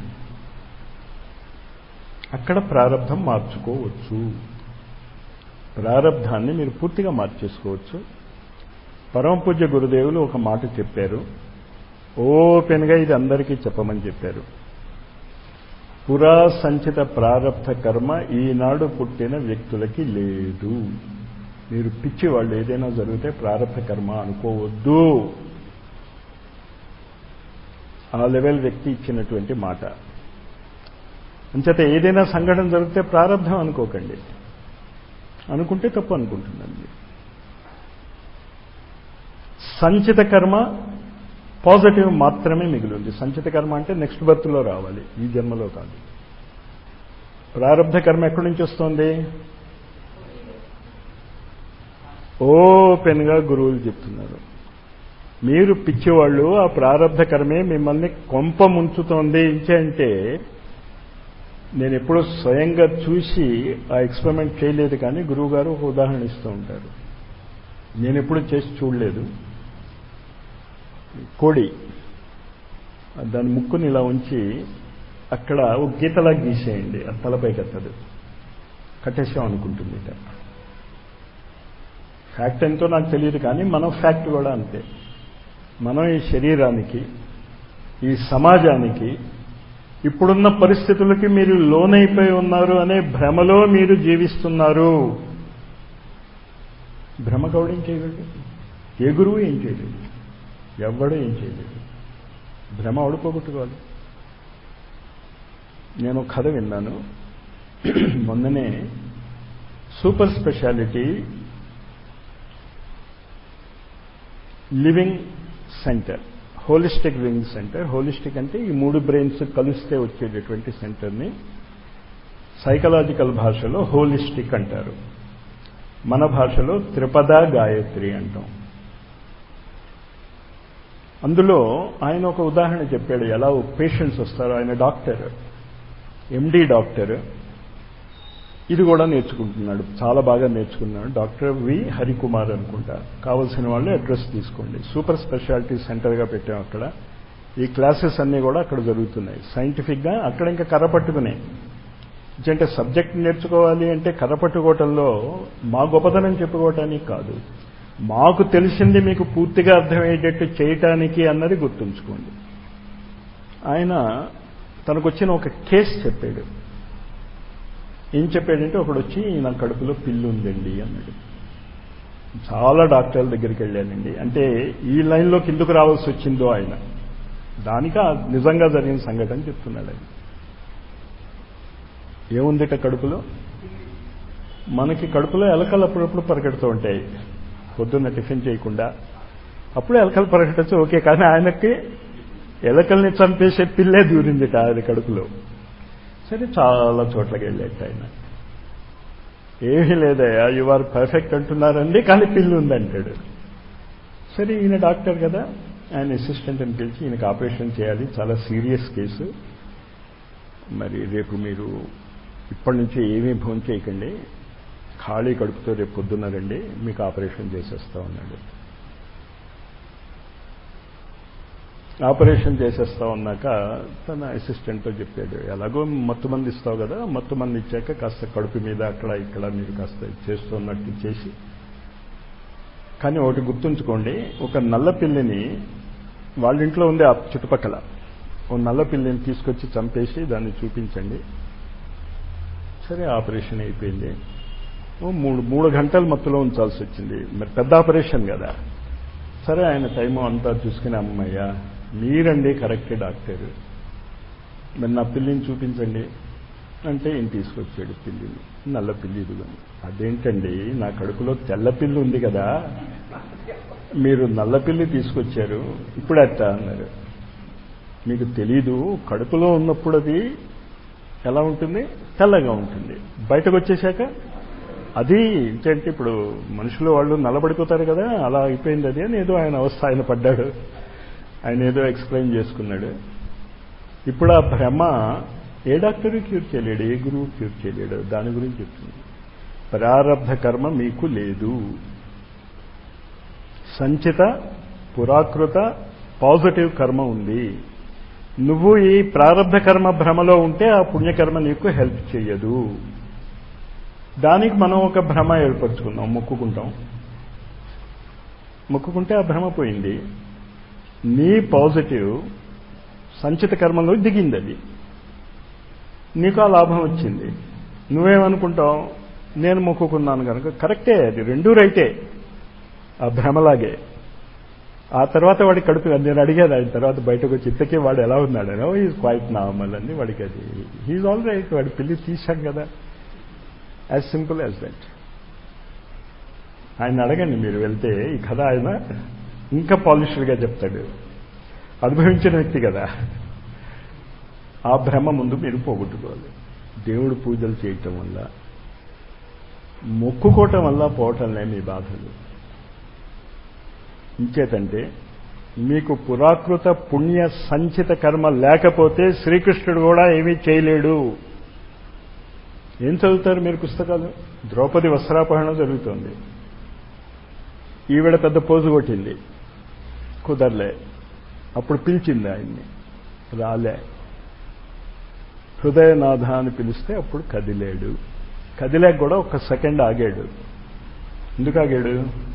అక్కడ ప్రారంధం మార్చుకోవచ్చు ప్రారంధాన్ని మీరు పూర్తిగా మార్చేసుకోవచ్చు పరమ పూజ్య గురుదేవులు ఒక మాట చెప్పారు ఓపెన్గా ఇది అందరికీ చెప్పమని చెప్పారు పురా సంచిత ప్రారంభ కర్మ ఈనాడు పుట్టిన వ్యక్తులకి లేదు మీరు పిచ్చి వాళ్ళు ఏదైనా జరిగితే ప్రారంభ కర్మ అనుకోవద్దు ఆ లెవెల్ వ్యక్తి ఇచ్చినటువంటి మాట అంచేత ఏదైనా సంఘటన జరిగితే ప్రారంభం అనుకోకండి అనుకుంటే తప్పు అనుకుంటుందండి సంచిత కర్మ పాజిటివ్ మాత్రమే మిగిలింది సంచిత కర్మ అంటే నెక్స్ట్ బర్త్లో రావాలి ఈ జన్మలో కాదు ప్రారంభ కర్మ ఎక్కడి నుంచి వస్తుంది ఓపెన్గా గురువులు చెప్తున్నారు మీరు పిచ్చివాళ్ళు ఆ ప్రారంభ కర్మే మిమ్మల్ని కొంప ముంచుతోంది అంటే నేను ఎప్పుడూ స్వయంగా చూసి ఆ ఎక్స్పెరిమెంట్ చేయలేదు కానీ గురువు గారు ఒక ఉదాహరణ ఇస్తూ ఉంటారు నేను ఎప్పుడు చేసి చూడలేదు కోడి దాని ముక్కుని ఇలా ఉంచి అక్కడ ఒక గీతలా గీసేయండి అది తలపైకి ఎత్తదు కట్టేసాం అనుకుంటుంది ఫ్యాక్ట్ ఎంతో నాకు తెలియదు కానీ మనం ఫ్యాక్ట్ కూడా అంతే మనం ఈ శరీరానికి ఈ సమాజానికి ఇప్పుడున్న పరిస్థితులకి మీరు లోనైపోయి ఉన్నారు అనే భ్రమలో మీరు జీవిస్తున్నారు భ్రమ కవడం ఏం చేయగలడు ఏ గురువు ఏం చేయలేదు ఎవడో ఏం చేయలేదు భ్రమ అవడు పోగొట్టుకోవాలి నేను కథ విన్నాను మొన్ననే super speciality living centre holistic living centre holistic అంటే ఈ మూడు బ్రెయిన్స్ కలిస్తే వచ్చేటటువంటి సెంటర్ని సైకలాజికల్ భాషలో హోలిస్టిక్ అంటారు మన భాషలో త్రిపద గాయత్రి అంటాం అందులో ఆయన ఒక ఉదాహరణ చెప్పాడు ఎలా పేషెంట్స్ వస్తారో ఆయన డాక్టర్ ఎండి డాక్టర్ ఇది కూడా నేర్చుకుంటున్నాడు చాలా బాగా నేర్చుకున్నాడు డాక్టర్ వి హరికుమార్ అనుకుంటా కావలసిన వాళ్ళు అడ్రస్ తీసుకోండి సూపర్ స్పెషాలిటీ సెంటర్గా పెట్టాం అక్కడ ఈ క్లాసెస్ అన్నీ కూడా అక్కడ జరుగుతున్నాయి సైంటిఫిక్గా అక్కడ ఇంకా కర్ర పట్టుకున్నాయి అంటే సబ్జెక్ట్ నేర్చుకోవాలి అంటే కర్ర పట్టుకోవటంలో మా గొప్పతనం చెప్పుకోవటానికి కాదు మాకు తెలిసింది మీకు పూర్తిగా అర్థమయ్యేటట్టు చేయటానికి అన్నది గుర్తుంచుకోండి ఆయన తనకు వచ్చిన ఒక కేసు చెప్పాడు ఏం చెప్పాడంటే ఒకడు వచ్చి నా కడుపులో పిల్లు ఉందండి అన్నాడు చాలా డాక్టర్ల దగ్గరికి వెళ్ళానండి అంటే ఈ లైన్లో కిందకు రావాల్సి వచ్చిందో ఆయన దానికి నిజంగా జరిగిన సంఘటన చెప్తున్నాడు ఆయన ఏముందిట కడుపులో మనకి కడుపులో ఎలకలు అప్పుడప్పుడు పరిగెడుతూ ఉంటాయి పొద్దున్న టిఫిన్ చేయకుండా అప్పుడు ఎలకలు పరిగెట్టచ్చు ఓకే కానీ ఆయనకి ఎలకల్ని చంపేసే పిల్లే దూరిందిట అది కడుపులో సరే చాలా చోట్లకి వెళ్ళేట ఆయన ఏమీ లేదయ్యా యు ఆర్ పర్ఫెక్ట్ అంటున్నారండి కానీ పిల్లి ఉందంటాడు సరే ఈయన డాక్టర్ కదా ఆయన అసిస్టెంట్ని పిలిచి ఈయనకి ఆపరేషన్ చేయాలి చాలా సీరియస్ కేసు మరి రేపు మీరు ఇప్పటి నుంచి ఏమీ భోజనం చేయకండి ఖాళీ కడుపుతో రేపు పొద్దున్న రండి మీకు ఆపరేషన్ చేసేస్తా ఉన్నాడు ఆపరేషన్ చేసేస్తా ఉన్నాక తన అసిస్టెంట్తో చెప్పాడు ఎలాగో మత్తు మంది ఇస్తావు కదా మత్తు మంది ఇచ్చాక కాస్త కడుపు మీద అక్కడ ఇక్కడ మీరు కాస్త చేస్తున్నట్టు చేసి కానీ ఒకటి గుర్తుంచుకోండి ఒక నల్ల పిల్లిని వాళ్ళ ఇంట్లో ఉంది ఆ చుట్టుపక్కల ఓ నల్ల పిల్లిని తీసుకొచ్చి చంపేసి దాన్ని చూపించండి సరే ఆపరేషన్ అయిపోయింది ఓ మూడు మూడు గంటలు మత్తులో ఉంచాల్సి వచ్చింది మరి పెద్ద ఆపరేషన్ కదా సరే ఆయన టైము అంతా చూసుకుని అమ్మయ్య మీరండి కరెక్ట్ డాక్టర్ మరి నా పిల్లిని చూపించండి అంటే ఈయన తీసుకొచ్చాడు పిల్లిని నల్ల పిల్లి ఇదిగోని అదేంటండి నా కడుపులో తెల్ల పిల్లి ఉంది కదా మీరు నల్ల పిల్లి తీసుకొచ్చారు ఇప్పుడు అట్ట అన్నారు మీకు తెలీదు కడుపులో ఉన్నప్పుడు అది ఎలా ఉంటుంది తెల్లగా ఉంటుంది బయటకు వచ్చేసాక అది ఏంటంటే ఇప్పుడు మనుషులు వాళ్ళు నల్లబడిపోతారు కదా అలా అయిపోయింది అది అని ఏదో ఆయన అవస్థ ఆయన పడ్డాడు ఆయన ఏదో ఎక్స్ప్లెయిన్ చేసుకున్నాడు ఇప్పుడు ఆ భ్రమ ఏ డాక్టర్ క్యూర్ చేయలేడు ఏ గురువు క్యూర్ చేయలేడు దాని గురించి చెప్తుంది ప్రారబ్ధ కర్మ మీకు లేదు సంచిత పురాకృత పాజిటివ్ కర్మ ఉంది నువ్వు ఈ ప్రారంభ కర్మ భ్రమలో ఉంటే ఆ పుణ్యకర్మ నీకు హెల్ప్ చేయదు దానికి మనం ఒక భ్రమ ఏర్పరచుకున్నాం మొక్కుకుంటాం మొక్కుకుంటే ఆ భ్రమ పోయింది నీ పాజిటివ్ సంచిత కర్మలో దిగింది అది నీకు ఆ లాభం వచ్చింది నువ్వేమనుకుంటావు నేను మొక్కుకున్నాను కనుక కరెక్టే అది రెండూ రైటే ఆ భ్రమలాగే ఆ తర్వాత వాడి కడుపు నేను అడిగాను ఆయన తర్వాత బయటకు వచ్చి ఇంతకీ వాడు ఎలా ఉన్నాడనో ఈజ్ క్వైట్ నార్మల్ అని వాడికి అది హీజ్ ఆల్ రైట్ వాడి పిల్లి తీశాం కదా యాజ్ సింపుల్ యాజ్ దట్ ఆయన అడగండి మీరు వెళ్తే ఈ కథ ఆయన ఇంకా పాలిష్డ్గా చెప్తాడు అనుభవించిన వ్యక్తి కదా ఆ భ్రమ ముందు మీరు పోగొట్టుకోవాలి దేవుడు పూజలు చేయటం వల్ల మొక్కుకోవటం వల్ల పోవటంలే మీ బాధలు ఇంచేతంటే మీకు పురాకృత పుణ్య సంచిత కర్మ లేకపోతే శ్రీకృష్ణుడు కూడా ఏమీ చేయలేడు ఏం చదువుతారు మీరు పుస్తకాలు ద్రౌపది వస్త్రాపహరణ జరుగుతోంది ఈవిడ పెద్ద పోజు కొట్టింది కుదరలే అప్పుడు పిలిచింది ఆయన్ని రాలే హృదయనాథ అని పిలిస్తే అప్పుడు కదిలేడు కదిలేక కూడా ఒక సెకండ్ ఆగాడు ఎందుకు ఆగాడు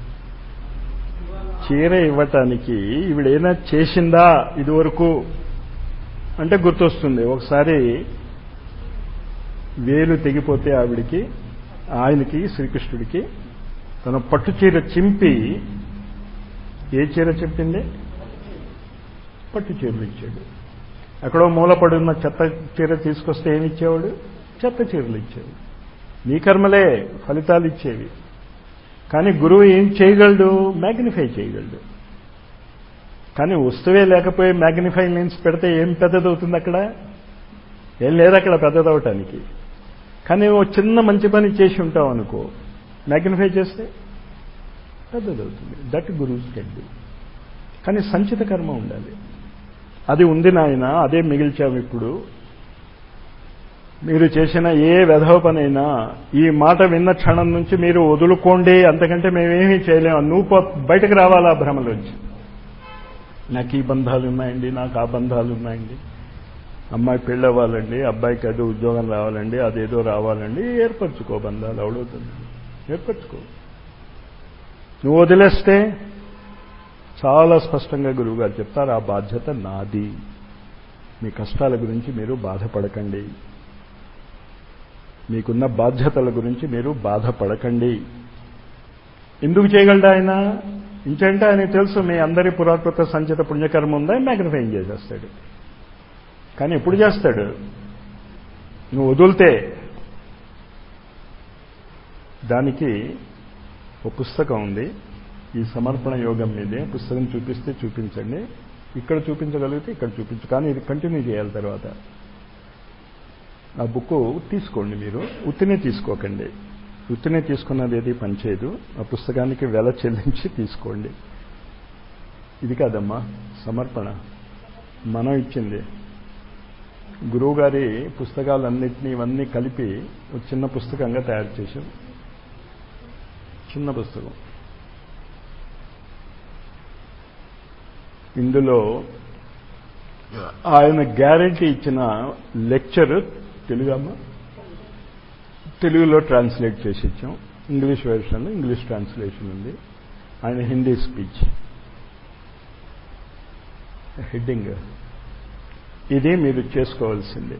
చీర ఇవ్వటానికి ఈవిడేనా చేసిందా ఇదివరకు అంటే గుర్తొస్తుంది ఒకసారి వేలు తెగిపోతే ఆవిడికి ఆయనకి శ్రీకృష్ణుడికి తన పట్టు చీర చింపి ఏ చీర చెప్పింది పట్టు చీరలు ఇచ్చాడు ఎక్కడో మూలపడి ఉన్న చెత్త చీర తీసుకొస్తే ఏమి ఇచ్చేవాడు చెత్త చీరలు ఇచ్చేవాడు నీ కర్మలే ఫలితాలు ఇచ్చేవి కానీ గురువు ఏం చేయగలడు మ్యాగ్నిఫై చేయగలడు కానీ వస్తువే లేకపోయి మ్యాగ్నిఫై లెన్స్ పెడితే ఏం పెద్దదవుతుంది అక్కడ ఏం లేదు అక్కడ పెద్దదవటానికి కానీ ఓ చిన్న మంచి పని చేసి ఉంటాం అనుకో మ్యాగ్నిఫై చేస్తే పెద్దదవుతుంది దట్ గురువు కెడ్డు కానీ సంచిత కర్మ ఉండాలి అది ఉంది నాయన అదే మిగిల్చాము ఇప్పుడు మీరు చేసిన ఏ వెధవ పనైనా ఈ మాట విన్న క్షణం నుంచి మీరు వదులుకోండి అంతకంటే మేమేమీ చేయలేము నువ్వు బయటకు రావాలా భ్రమలోంచి నాకు ఈ బంధాలు ఉన్నాయండి నాకు ఆ బంధాలు ఉన్నాయండి అమ్మాయి పెళ్ళి అవ్వాలండి అబ్బాయికి అదో ఉద్యోగం రావాలండి అదేదో రావాలండి ఏర్పరచుకో బంధాలు అవడవుతుంది ఏర్పరచుకో నువ్వు వదిలేస్తే చాలా స్పష్టంగా గురువు గారు చెప్తారు ఆ బాధ్యత నాది మీ కష్టాల గురించి మీరు బాధపడకండి మీకున్న బాధ్యతల గురించి మీరు బాధపడకండి ఎందుకు చేయగలడు ఆయన ఇంకంటే ఆయన తెలుసు మీ అందరి పురాకృత సంచిత పుణ్యకర్మ ఉందా మ్యాగ్నిఫైన్ చేసేస్తాడు కానీ ఎప్పుడు చేస్తాడు నువ్వు వదిలితే దానికి ఒక పుస్తకం ఉంది ఈ సమర్పణ యోగం మీదే పుస్తకం చూపిస్తే చూపించండి ఇక్కడ చూపించగలిగితే ఇక్కడ చూపించు కానీ ఇది కంటిన్యూ చేయాలి తర్వాత ఆ బుక్ తీసుకోండి మీరు ఉత్తినే తీసుకోకండి ఉత్తినే తీసుకున్నది ఏది పనిచేయదు ఆ పుస్తకానికి వెల చెల్లించి తీసుకోండి ఇది కాదమ్మా సమర్పణ మనం ఇచ్చింది గురువు గారి పుస్తకాలన్నింటినీ ఇవన్నీ కలిపి ఒక చిన్న పుస్తకంగా తయారు చేశాం చిన్న పుస్తకం ఇందులో ఆయన గ్యారంటీ ఇచ్చిన లెక్చర్ తెలుగమ్మా తెలుగులో ట్రాన్స్లేట్ చేసి ఇచ్చాం ఇంగ్లీష్ వెర్షన్లో ఇంగ్లీష్ ట్రాన్స్లేషన్ ఉంది ఆయన హిందీ స్పీచ్ హెడ్డింగ్ ఇది మీరు చేసుకోవాల్సింది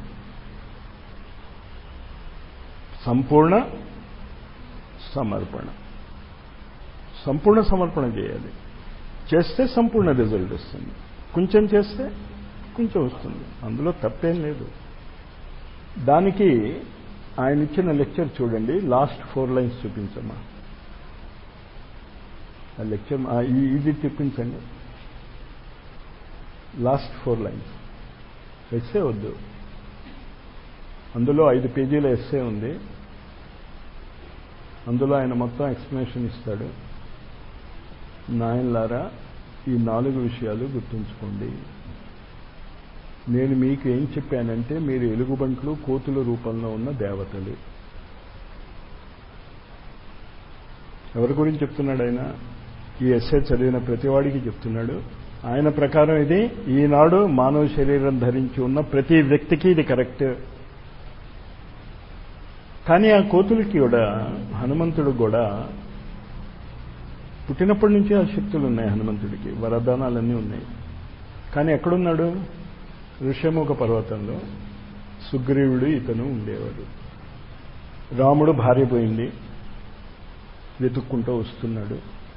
సంపూర్ణ సమర్పణ సంపూర్ణ సమర్పణ చేయాలి చేస్తే సంపూర్ణ రిజల్ట్ వస్తుంది కొంచెం చేస్తే కొంచెం వస్తుంది అందులో తప్పేం లేదు దానికి ఆయన ఇచ్చిన లెక్చర్ చూడండి లాస్ట్ ఫోర్ లైన్స్ చూపించమ్మా ఆ లెక్చర్ ఇది తెప్పించండి లాస్ట్ ఫోర్ లైన్స్ ఎస్సే వద్దు అందులో ఐదు పేజీల ఎస్సే ఉంది అందులో ఆయన మొత్తం ఎక్స్ప్లెనేషన్ ఇస్తాడు నాయనలారా ఈ నాలుగు విషయాలు గుర్తుంచుకోండి నేను మీకు ఏం చెప్పానంటే మీరు ఎలుగుబంట్లు కోతుల రూపంలో ఉన్న దేవతలు ఎవరి గురించి చెప్తున్నాడు ఆయన ఈ ఎస్ఏ చదివిన ప్రతివాడికి చెప్తున్నాడు ఆయన ప్రకారం ఇది ఈనాడు మానవ శరీరం ధరించి ఉన్న ప్రతి వ్యక్తికి ఇది కరెక్ట్ కానీ ఆ కోతులకి కూడా హనుమంతుడు కూడా పుట్టినప్పటి నుంచి ఆ శక్తులు ఉన్నాయి హనుమంతుడికి వరదానాలన్నీ ఉన్నాయి కానీ ఎక్కడున్నాడు ఋషముఖ పర్వతంలో సుగ్రీవుడు ఇతను ఉండేవాడు రాముడు భార్య పోయింది వెతుక్కుంటూ వస్తున్నాడు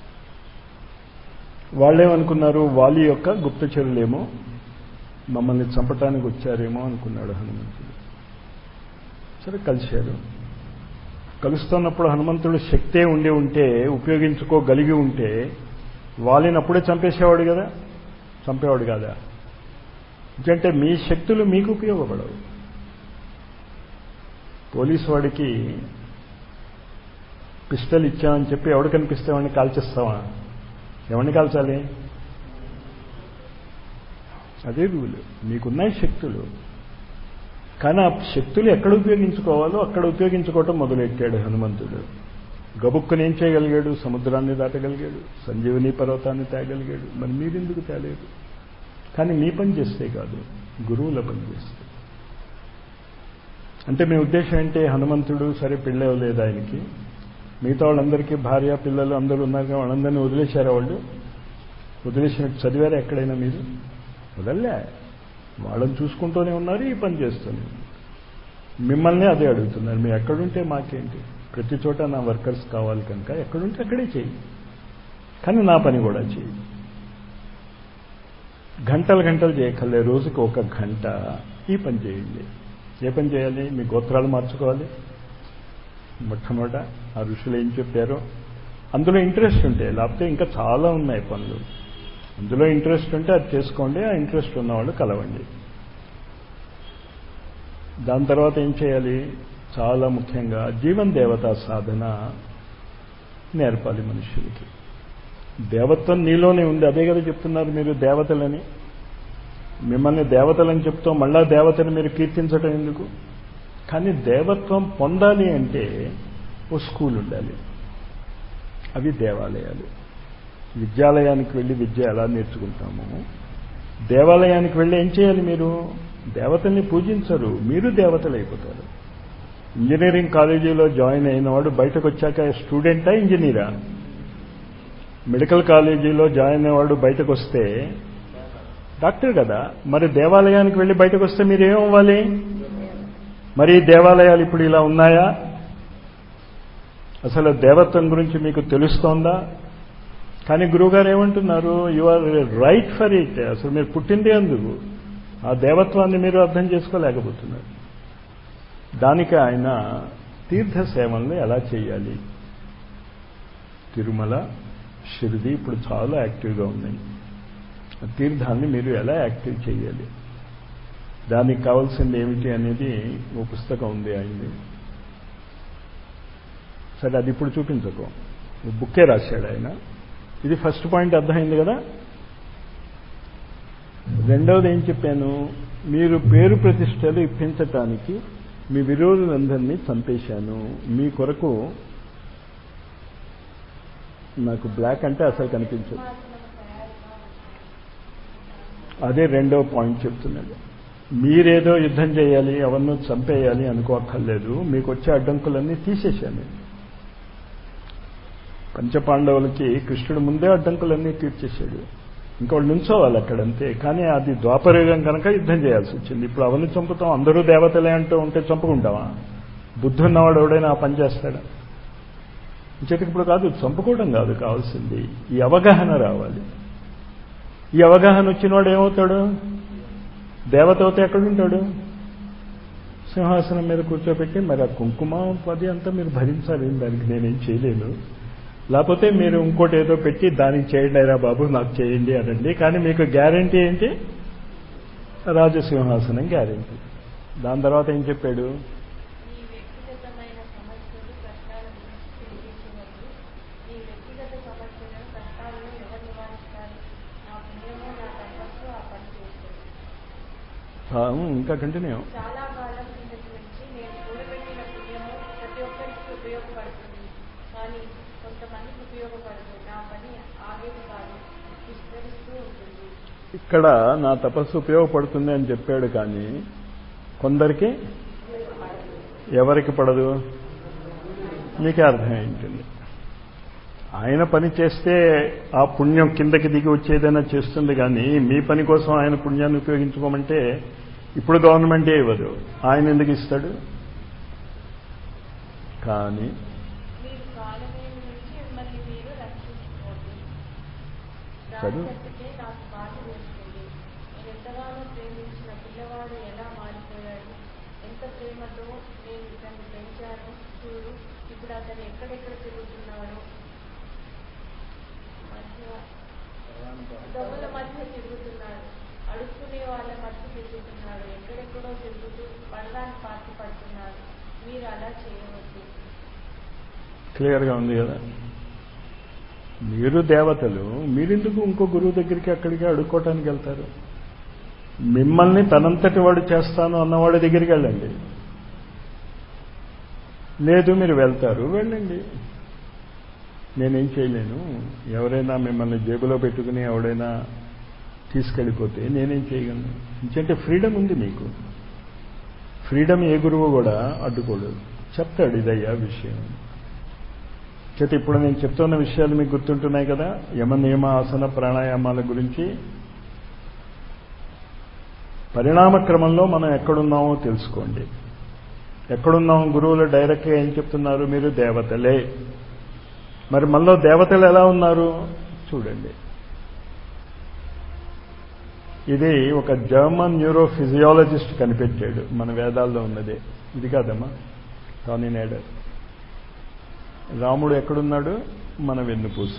వాళ్ళేమనుకున్నారు వాలి యొక్క గుప్తచరులేమో మమ్మల్ని చంపటానికి వచ్చారేమో అనుకున్నాడు హనుమంతుడు సరే కలిశారు కలుస్తున్నప్పుడు హనుమంతుడు శక్తే ఉండి ఉంటే ఉపయోగించుకోగలిగి ఉంటే వాలిని అప్పుడే చంపేసేవాడు కదా చంపేవాడు కాదా ఎందుకంటే మీ శక్తులు మీకు ఉపయోగపడవు పోలీసు వాడికి పిస్టల్ ఇచ్చామని చెప్పి ఎవడు కనిపిస్తే వాడిని కాల్చేస్తావా ఎవరిని కాల్చాలి అదే రూలు మీకున్నాయి శక్తులు కానీ ఆ శక్తులు ఎక్కడ ఉపయోగించుకోవాలో అక్కడ ఉపయోగించుకోవటం మొదలెట్టాడు హనుమంతుడు గబుక్కుని ఏం చేయగలిగాడు సముద్రాన్ని దాటగలిగాడు సంజీవని పర్వతాన్ని తేగలిగాడు మరి మీరెందుకు తేలేదు కానీ మీ పని చేస్తే కాదు గురువుల పని చేస్తే అంటే మీ ఉద్దేశం ఏంటి హనుమంతుడు సరే పెళ్ళవలేదు ఆయనకి మిగతా వాళ్ళందరికీ భార్య పిల్లలు అందరూ ఉన్నారు వాళ్ళందరినీ వదిలేశారా వాళ్ళు వదిలేసినట్టు చదివారా ఎక్కడైనా మీరు వదల్లే వాళ్ళని చూసుకుంటూనే ఉన్నారు ఈ పని చేస్తూనే మిమ్మల్ని అదే అడుగుతున్నారు మీరు ఎక్కడుంటే మాకేంటి ప్రతి చోట నా వర్కర్స్ కావాలి కనుక ఎక్కడుంటే అక్కడే చేయి కానీ నా పని కూడా చేయి గంటలు గంటలు చేయకలే రోజుకి ఒక గంట ఈ పని చేయండి ఏ పని చేయాలి మీ గోత్రాలు మార్చుకోవాలి మొట్టమొదట ఆ ఋషులు ఏం చెప్పారో అందులో ఇంట్రెస్ట్ ఉంటే లేకపోతే ఇంకా చాలా ఉన్నాయి పనులు అందులో ఇంట్రెస్ట్ ఉంటే అది చేసుకోండి ఆ ఇంట్రెస్ట్ ఉన్నవాళ్ళు కలవండి దాని తర్వాత ఏం చేయాలి చాలా ముఖ్యంగా జీవన్ దేవతా సాధన నేర్పాలి మనుషులకి దేవత్వం నీలోనే ఉంది అదే కదా చెప్తున్నారు మీరు దేవతలని మిమ్మల్ని దేవతలని చెప్తూ మళ్ళా దేవతని మీరు కీర్తించటం ఎందుకు కానీ దేవత్వం పొందాలి అంటే ఓ స్కూల్ ఉండాలి అవి దేవాలయాలు విద్యాలయానికి వెళ్ళి విద్య ఎలా నేర్చుకుంటామో దేవాలయానికి వెళ్ళి ఏం చేయాలి మీరు దేవతల్ని పూజించరు మీరు దేవతలు అయిపోతారు ఇంజనీరింగ్ కాలేజీలో జాయిన్ అయిన వాడు బయటకు వచ్చాక స్టూడెంటా ఇంజనీరా మెడికల్ కాలేజీలో జాయిన్ అయ్యేవాడు బయటకు వస్తే డాక్టర్ కదా మరి దేవాలయానికి వెళ్ళి బయటకు వస్తే మీరు ఏమవ్వాలి మరి దేవాలయాలు ఇప్పుడు ఇలా ఉన్నాయా అసలు దేవత్వం గురించి మీకు తెలుస్తోందా కానీ గురువుగారు ఏమంటున్నారు you are right for it అసలు మీరు పుట్టిందే అందుకు ఆ దేవత్వాన్ని మీరు అర్థం చేసుకోలేకపోతున్నారు దానికి ఆయన తీర్థ సేవలను ఎలా చేయాలి తిరుమల షిరిడి ఇప్పుడు చాలా యాక్టివ్గా ఉన్నాయి ఆ తీర్థాన్ని మీరు ఎలా యాక్టివ్ చేయాలి దానికి కావాల్సింది ఏమిటి అనేది ఓ పుస్తకం ఉంది ఆయన్ని సరే అది ఇప్పుడు చూపించకు బుక్కే రాశాడు ఆయన ఇది ఫస్ట్ పాయింట్ అర్థమైంది కదా రెండవది ఏం చెప్పాను మీరు పేరు ప్రతిష్టలు ఇప్పించటానికి మీ విరోధులందరినీ చంపేశాను మీ కొరకు నాకు బ్లాక్ అంటే అసలు కనిపించదు అదే రెండవ పాయింట్ చెప్తున్నాడు మీరేదో యుద్ధం చేయాలి ఎవరినో చంపేయాలి అనుకోక్కర్లేదు మీకు వచ్చే అడ్డంకులన్నీ తీసేశాను పంచపాండవులకి కృష్ణుడు ముందే అడ్డంకులన్నీ తీర్చేశాడు ఇంకోళ్ళు నుంచోవాలి అక్కడంతే కానీ అది ద్వాపరయుగం కనుక యుద్ధం చేయాల్సి వచ్చింది ఇప్పుడు అవన్నీ చంపుతాం అందరూ దేవతలే అంటూ ఉంటే చంపుకుంటామా బుద్ధున్నవాడు ఎవడైనా ఆ పని చేస్తాడా చేతికి ఇప్పుడు కాదు చంపుకోవడం కాదు కావాల్సింది ఈ అవగాహన రావాలి ఈ అవగాహన వచ్చినవాడు ఏమవుతాడు దేవత అవుతే ఎక్కడుంటాడు సింహాసనం మీద కూర్చోబెట్టి మరి ఆ కుంకుమ పది అంతా మీరు భరించాలి దానికి నేనేం చేయలేను లేకపోతే మీరు ఇంకోటి ఏదో పెట్టి దానికి చేయండి అయినా బాబు నాకు చేయండి అనండి కానీ మీకు గ్యారంటీ ఏంటి రాజసింహాసనం గ్యారంటీ దాని తర్వాత ఏం చెప్పాడు మీ వ్యక్తిగతమైన సమస్యలు కష్టాల గురించి తెలియజేయవద్దు మీ వ్యక్తిగత సమస్యలను కష్టాలను ఎవరు నివారిస్తారు నా పుణ్యము నా తపస్సు ఆ పని చేస్తుంది ఆ, ఇంకా కంటిన్యూ చాలా కాలం కిందటి నుంచి నేను కూడబెట్టిన పుణ్యము ప్రతి ఒక్కరికి ఉపయోగపడుతుంది కానీ కొంతమందికి ఉపయోగపడదు నా పని ఆగేది కాదు విస్తరిస్తూ ఉంటుంది ఇక్కడ నా తపస్సు ఉపయోగపడుతుంది అని చెప్పాడు కానీ కొందరికి ఎవరికి పడదు మీకే అర్థమై ఉంటుంది ఆయన పని చేస్తే ఆ పుణ్యం కిందకి దిగి వచ్చేదైనా చేస్తుంది కానీ మీ పని కోసం ఆయన పుణ్యాన్ని ఉపయోగించుకోమంటే ఇప్పుడు గవర్నమెంటే ఇవ్వదు ఆయన ఎందుకు ఇస్తాడు కానీ మీరు కాలమే నుంచి మిమ్మల్ని మీరు రక్షించుకోండి చదువు. దానికంటే నాకు బాధ వేస్తుంది నేను ఎంతగానో ప్రేమించిన పిల్లవాడు ఎలా మారిపోయాడు ఎంత ప్రేమతో నేను ఇతన్ని పెంచాను చూడు ఇప్పుడు అతను ఎక్కడెక్కడ తిరుగుతున్నాడో మధ్య దొంగల మధ్య తిరుగుతున్నాడు అడుక్కునే వాళ్ళ మధ్య తిరుగుతున్నాడు ఎక్కడెక్కడో తిరుగుతూ పడదాన్ని పాతి పడుతున్నాడు మీరు అలా చేయవద్దు క్లియర్గా ఉంది కదా మీరు దేవతలు మీరెందుకు ఇంకో గురువు దగ్గరికి అక్కడికి అడుక్కోవటానికి వెళ్తారు మిమ్మల్ని తనంతటి వాడు చేస్తాను అన్నవాడి దగ్గరికి వెళ్ళండి లేదు మీరు వెళ్తారు వెళ్ళండి నేనేం చేయలేను ఎవరైనా మిమ్మల్ని జేబులో పెట్టుకుని ఎవడైనా తీసుకెళ్ళిపోతే నేనేం చేయగలను ఎందుకంటే ఫ్రీడమ్ ఉంది మీకు ఫ్రీడమ్ ఏ గురువు కూడా అడ్డుకోడు చెప్తాడు ఇదయ్యా విషయం చేత ఇప్పుడు నేను చెప్తున్న విషయాలు మీకు గుర్తుంటున్నాయి కదా యమ నియమ ఆసన ప్రాణాయామాల గురించి పరిణామ క్రమంలో మనం ఎక్కడున్నామో తెలుసుకోండి ఎక్కడున్నాం గురువులు డైరెక్ట్గా ఏం చెప్తున్నారు మీరు దేవతలే మరి మనలో దేవతలు ఎలా ఉన్నారు చూడండి ఇది ఒక జర్మన్ న్యూరో ఫిజియాలజిస్ట్ కనిపెట్టాడు మన వేదాల్లో ఉన్నదే ఇది కాదమ్మా టానీ నేడర్ రాముడు ఎక్కడున్నాడు మన వెన్నుపూస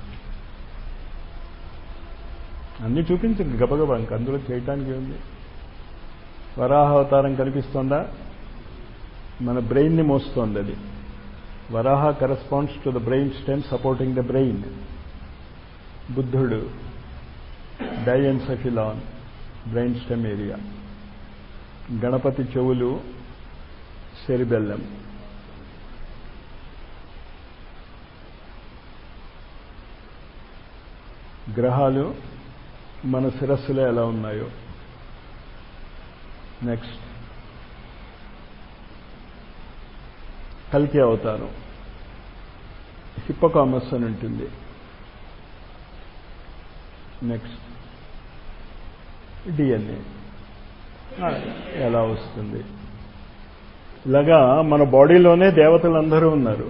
అన్నీ చూపించండి గబగబా ఇంక అందులో చేయటానికి ఉంది వరాహ అవతారం కనిపిస్తోందా మన బ్రెయిన్ని మోస్తోంది అది Varaha corresponds to the brain stem supporting the brain బుద్ధుడు diencephalon brain stem area Ganapati చెవులు సెరిబెల్లం గ్రహాలు మన శిరస్సులో ఎలా ఉన్నాయో నెక్స్ట్ కల్కి అవతారం హిప్పకామస్ అని ఉంటుంది నెక్స్ట్ డిఎన్ఏ ఎలా వస్తుంది ఇలాగా మన బాడీలోనే దేవతలందరూ ఉన్నారు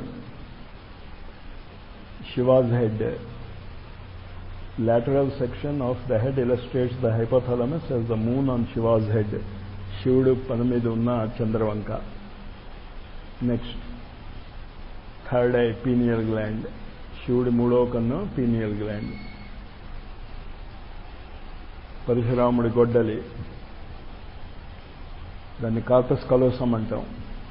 Shiva's head lateral section of the head illustrates the hypothalamus as the moon on Shiva's head. శివుడు పని మీద ఉన్న చంద్రవంక next third eye pineal gland శివుడి మూడో కన్ను పీనియల్ గ్లాండ్ పరశురాముడి గొడ్డలి దాన్ని కార్పస్ కలోసం అంటాం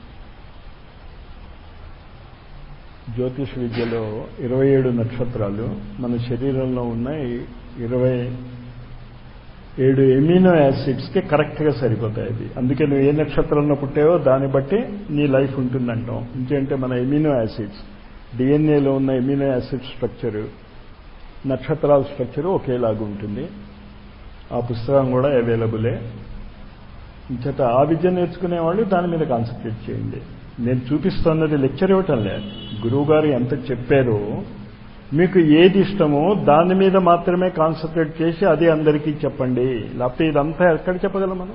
జ్యోతిష్ విద్యలో ఇరవై ఏడు నక్షత్రాలు మన శరీరంలో ఉన్న ఇరవై ఏడు ఎమినో యాసిడ్స్కి కరెక్ట్గా సరిపోతాయి అది అందుకే నువ్వు ఏ నక్షత్రంలో పుట్టావో దాన్ని బట్టి నీ లైఫ్ ఉంటుందంటాం ఇంకేంటే మన ఎమినో యాసిడ్స్ డిఎన్ఏలో ఉన్న ఎమినో యాసిడ్ స్ట్రక్చరు నక్షత్రాల స్ట్రక్చరు ఒకేలాగా ఉంటుంది ఆ పుస్తకం కూడా అవైలబులే ఇంచేత ఆ విద్య నేర్చుకునే వాళ్ళు దాని మీద కాన్సన్ట్రేట్ చేయండి నేను చూపిస్తున్నది లెక్చర్ ఇవ్వటం లేదు గురువుగారు ఎంత చెప్పారో మీకు ఏది ఇష్టమో దాని మీద మాత్రమే కాన్సన్ట్రేట్ చేసి అది అందరికీ చెప్పండి లేకపోతే ఇదంతా ఎక్కడ చెప్పగలం మనం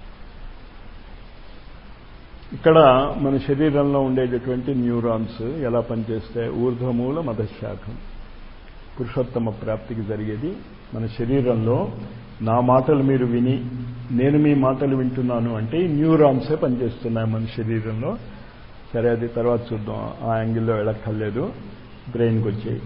ఇక్కడ మన శరీరంలో ఉండేటటువంటి న్యూరాన్స్ ఎలా పనిచేస్తాయి ఊర్ధ్వమూల మధశాఖం పురుషోత్తమ ప్రాప్తికి జరిగేది మన శరీరంలో నా మాటలు మీరు విని నేను మీ మాటలు వింటున్నాను అంటే ఈ న్యూరాన్సే పనిచేస్తున్నాయి మన శరీరంలో సరే అది తర్వాత చూద్దాం ఆ యాంగిల్లో వెళ్ళక్కర్లేదు బ్రెయిన్కి వచ్చాయి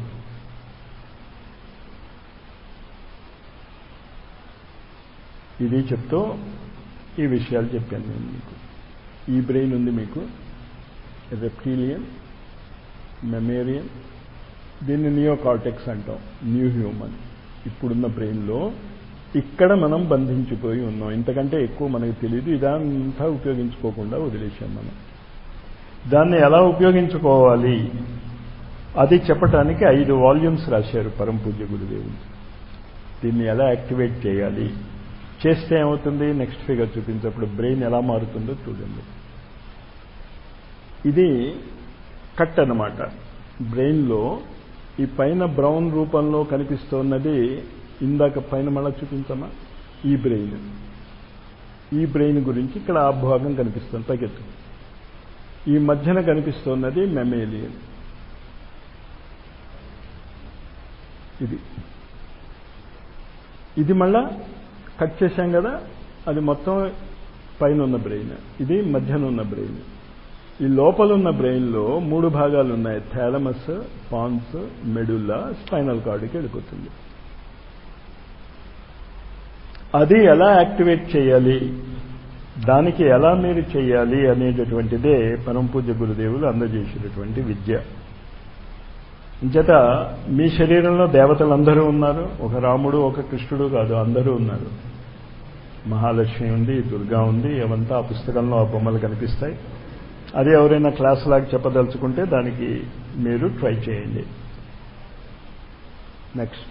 ఇది చెప్తూ ఈ విషయాలు చెప్పాను నేను మీకు ఈ బ్రెయిన్ ఉంది మీకు రెప్టీలియన్ మెమేరియన్ దీన్ని నియోకార్టెక్స్ అంటాం న్యూ హ్యూమన్ ఇప్పుడున్న బ్రెయిన్లో ఇక్కడ మనం బంధించిపోయి ఉన్నాం ఇంతకంటే ఎక్కువ మనకు తెలియదు ఇదంతా ఉపయోగించుకోకుండా వదిలేశాం మనం దాన్ని ఎలా ఉపయోగించుకోవాలి అది చెప్పటానికి ఐదు వాల్యూమ్స్ రాశారు పరమ పూజ్య గురుదేవులు దీన్ని ఎలా యాక్టివేట్ చేయాలి చేస్తే ఏమవుతుంది నెక్స్ట్ ఫిగర్ చూపించినప్పుడు బ్రెయిన్ ఎలా మారుతుందో చూడండి ఇది కట్ అనమాట బ్రెయిన్లో ఈ పైన బ్రౌన్ రూపంలో కనిపిస్తున్నది ఇందాక పైన మళ్ళా చూపించమా ఈ బ్రెయిన్ ఈ బ్రెయిన్ గురించి ఇక్కడ ఆ భాగం కనిపిస్తుంది పైకెత్తు ఈ మధ్యన కనిపిస్తున్నది మెమేలియన్ ఇది ఇది మళ్ళా కట్ చేశాం కదా అది మొత్తం పైన ఉన్న బ్రెయిన్ ఇది మధ్యన ఉన్న బ్రెయిన్ ఈ లోపల ఉన్న బ్రెయిన్లో మూడు భాగాలు ఉన్నాయి థాలమస్ పాన్స్ మెడుల్లా స్పైనల్ కార్డుకి వెళ్ళిపోతుంది అది ఎలా యాక్టివేట్ చేయాలి దానికి ఎలా మీరు చేయాలి అనేటటువంటిదే పరమ పూజ్య గురుదేవులు అందజేసినటువంటి విద్య ఇంచేత మీ శరీరంలో దేవతలందరూ ఉన్నారు ఒక రాముడు ఒక కృష్ణుడు కాదు అందరూ ఉన్నారు మహాలక్ష్మి ఉంది దుర్గా ఉంది అవంతా ఆ పుస్తకంలో ఆ బొమ్మలు కనిపిస్తాయి అది ఎవరైనా క్లాస్ లాగా చెప్పదలుచుకుంటే దానికి మీరు ట్రై చేయండి నెక్స్ట్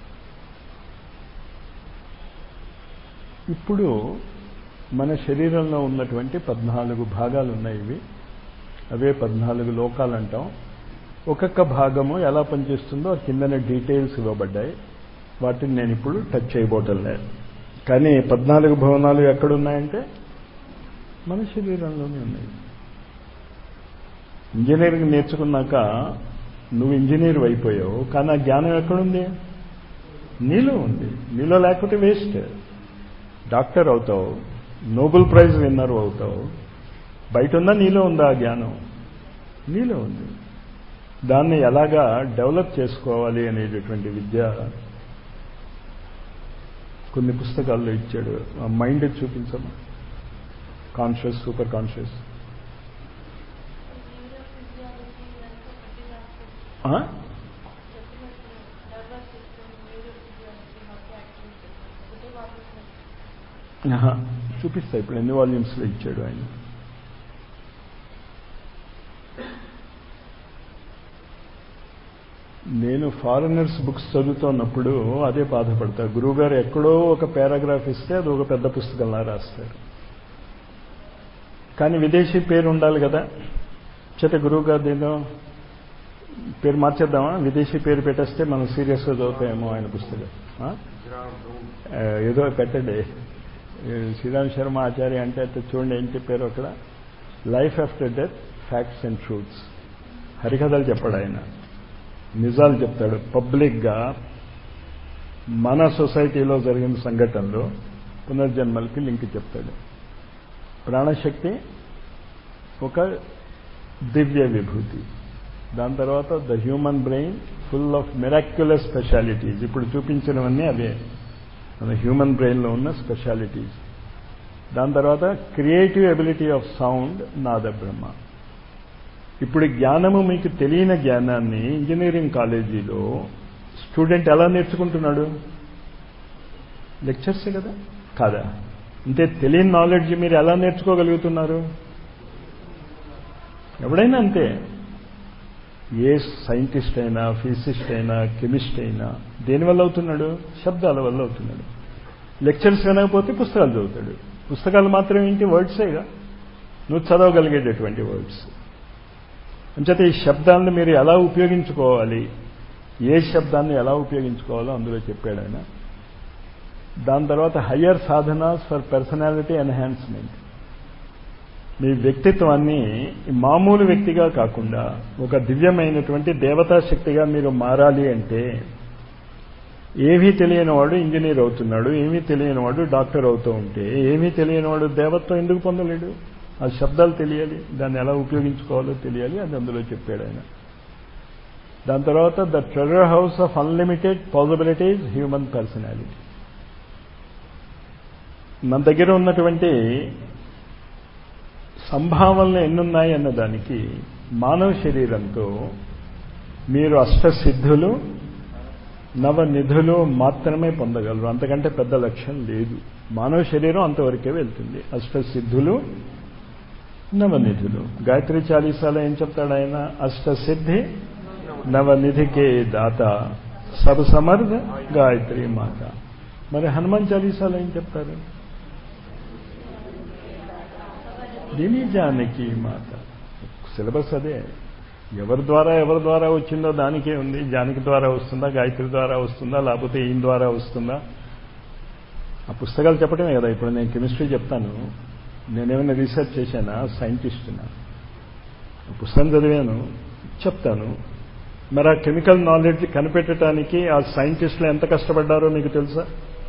ఇప్పుడు మన శరీరంలో ఉన్నటువంటి పద్నాలుగు భాగాలు ఉన్నాయి ఇవి అవే పద్నాలుగు లోకాలు అంటాం ఒక్కొక్క భాగము ఎలా పనిచేస్తుందో ఆ కిందన డీటెయిల్స్ ఇవ్వబడ్డాయి వాటిని నేను ఇప్పుడు టచ్ చేయబోటం లేదు కానీ పద్నాలుగు భవనాలు ఎక్కడున్నాయంటే మన శరీరంలోనే ఉన్నాయి ఇంజనీరింగ్ నేర్చుకున్నాక నువ్వు ఇంజనీర్ అయిపోయావు కానీ ఆ జ్ఞానం ఎక్కడుంది నీలో ఉంది నీలో లేకపోతే వేస్ట్ డాక్టర్ అవుతావు నోబెల్ ప్రైజ్ విన్నర్ అవుతావు బయట ఉందా నీలో ఉందా ఆ జ్ఞానం నీలో ఉంది దాన్ని ఎలాగా డెవలప్ చేసుకోవాలి అనేటటువంటి విద్య కొన్ని పుస్తకాల్లో ఇచ్చాడు ఆ మైండ్ చూపించమా కాన్షియస్ సూపర్ కాన్షియస్ చూపిస్తా ఇప్పుడు ఎన్ని వాల్యూమ్స్లో ఇచ్చాడు ఆయన నేను ఫారినర్స్ బుక్స్ చదువుతున్నప్పుడు అదే బాధపడతా గురువుగారు ఎక్కడో ఒక పారాగ్రాఫ్ ఇస్తే అది ఒక పెద్ద పుస్తకంలా రాస్తారు కానీ విదేశీ పేరు ఉండాలి కదా చేత గురువు గారు ఏదో పేరు మార్చేద్దామా విదేశీ పేరు పెట్టేస్తే మనం సీరియస్గా చదువుతాయేమో ఆయన పుస్తకం ఏదో పెట్టండి శ్రీరామ్ శర్మ ఆచార్య అంటే అయితే చూడండి ఏం చెప్పారు అక్కడ life after death facts and truths హరికథలు చెప్పాడు ఆయన నిజాలు చెప్తాడు పబ్లిక్గా మన సొసైటీలో జరిగిన సంఘటనలు పునర్జన్మలకి లింక్ చెప్తాడు ప్రాణశక్తి ఒక దివ్య విభూతి దాని తర్వాత the human brain full of miraculous specialities ఇప్పుడు చూపించినవన్నీ అవే మన హ్యూమన్ బ్రెయిన్లో ఉన్న స్పెషాలిటీస్ దాని తర్వాత క్రియేటివ్ ఎబిలిటీ ఆఫ్ సౌండ్ నాద బ్రహ్మ ఇప్పుడు జ్ఞానము మీకు తెలియని జ్ఞానాన్ని ఇంజనీరింగ్ కాలేజీలో స్టూడెంట్ ఎలా నేర్చుకుంటున్నాడు లెక్చర్స్ కదా కాదా అంటే తెలియని నాలెడ్జ్ మీరు ఎలా నేర్చుకోగలుగుతున్నారు ఎవడైనా అంతే ఏ సైంటిస్ట్ అయినా ఫిజిసిస్ట్ అయినా కెమిస్ట్ అయినా దేనివల్ల అవుతున్నాడు శబ్దాల వల్ల అవుతున్నాడు లెక్చర్స్ వినకపోతే పుస్తకాలు చదువుతాడు పుస్తకాలు మాత్రం ఏంటి వర్డ్సేగా నువ్వు చదవగలిగేటటువంటి వర్డ్స్ అంచేత ఈ శబ్దాలను మీరు ఎలా ఉపయోగించుకోవాలి ఏ శబ్దాన్ని ఎలా ఉపయోగించుకోవాలో అందులో చెప్పాడు ఆయన దాని తర్వాత higher sadhanas for personality enhancement మీ వ్యక్తిత్వాన్ని మామూలు వ్యక్తిగా కాకుండా ఒక దివ్యమైనటువంటి దేవతా శక్తిగా మీరు మారాలి అంటే ఏమీ తెలియని వాడు ఇంజనీర్ అవుతున్నాడు ఏమీ తెలియని వాడు డాక్టర్ అవుతూ ఉంటే ఏమీ తెలియని వాడు దేవత్వం ఎందుకు పొందలేడు ఆ శబ్దాలు తెలియాలి దాన్ని ఎలా ఉపయోగించుకోవాలో తెలియాలి అది అందులో చెప్పాడు ఆయన దాని తర్వాత the treasure house of unlimited possibilities human personality మన దగ్గర ఉన్నటువంటి సంభావనలు ఎన్నున్నాయి అన్న దానికి మానవ శరీరంతో మీరు అష్టసిద్ధులు నవనిధులు మాత్రమే పొందగలరు అంతకంటే పెద్ద లక్ష్యం లేదు మానవ శరీరం అంతవరకే వెళ్తుంది అష్టసిద్ధులు నవనిధులు గాయత్రి చాలీసాలో ఏం చెప్తాడు ఆయన అష్టసిద్ధి నవనిధికే దాత సబ్ సమర్థ గాయత్రి మాత మరి హనుమాన్ చాలీసాలో ఏం చెప్తారు దిని జానకి మాత సిలబస్ అదే ఎవరి ద్వారా ఎవరి ద్వారా వచ్చిందో దానికే ఉంది జానకి ద్వారా వస్తుందా గాయత్రి ద్వారా వస్తుందా లేకపోతే ఈయన ద్వారా వస్తుందా ఆ పుస్తకాలు చెప్పడమే కదా ఇప్పుడు నేను కెమిస్ట్రీ చెప్తాను నేనేమైనా రీసెర్చ్ చేశానా సైంటిస్ట్నా పుస్తకం చదివాను చెప్తాను మరి ఆ కెమికల్ నాలెడ్జ్ కనిపెట్టడానికి ఆ సైంటిస్టులు ఎంత కష్టపడ్డారో మీకు తెలుసా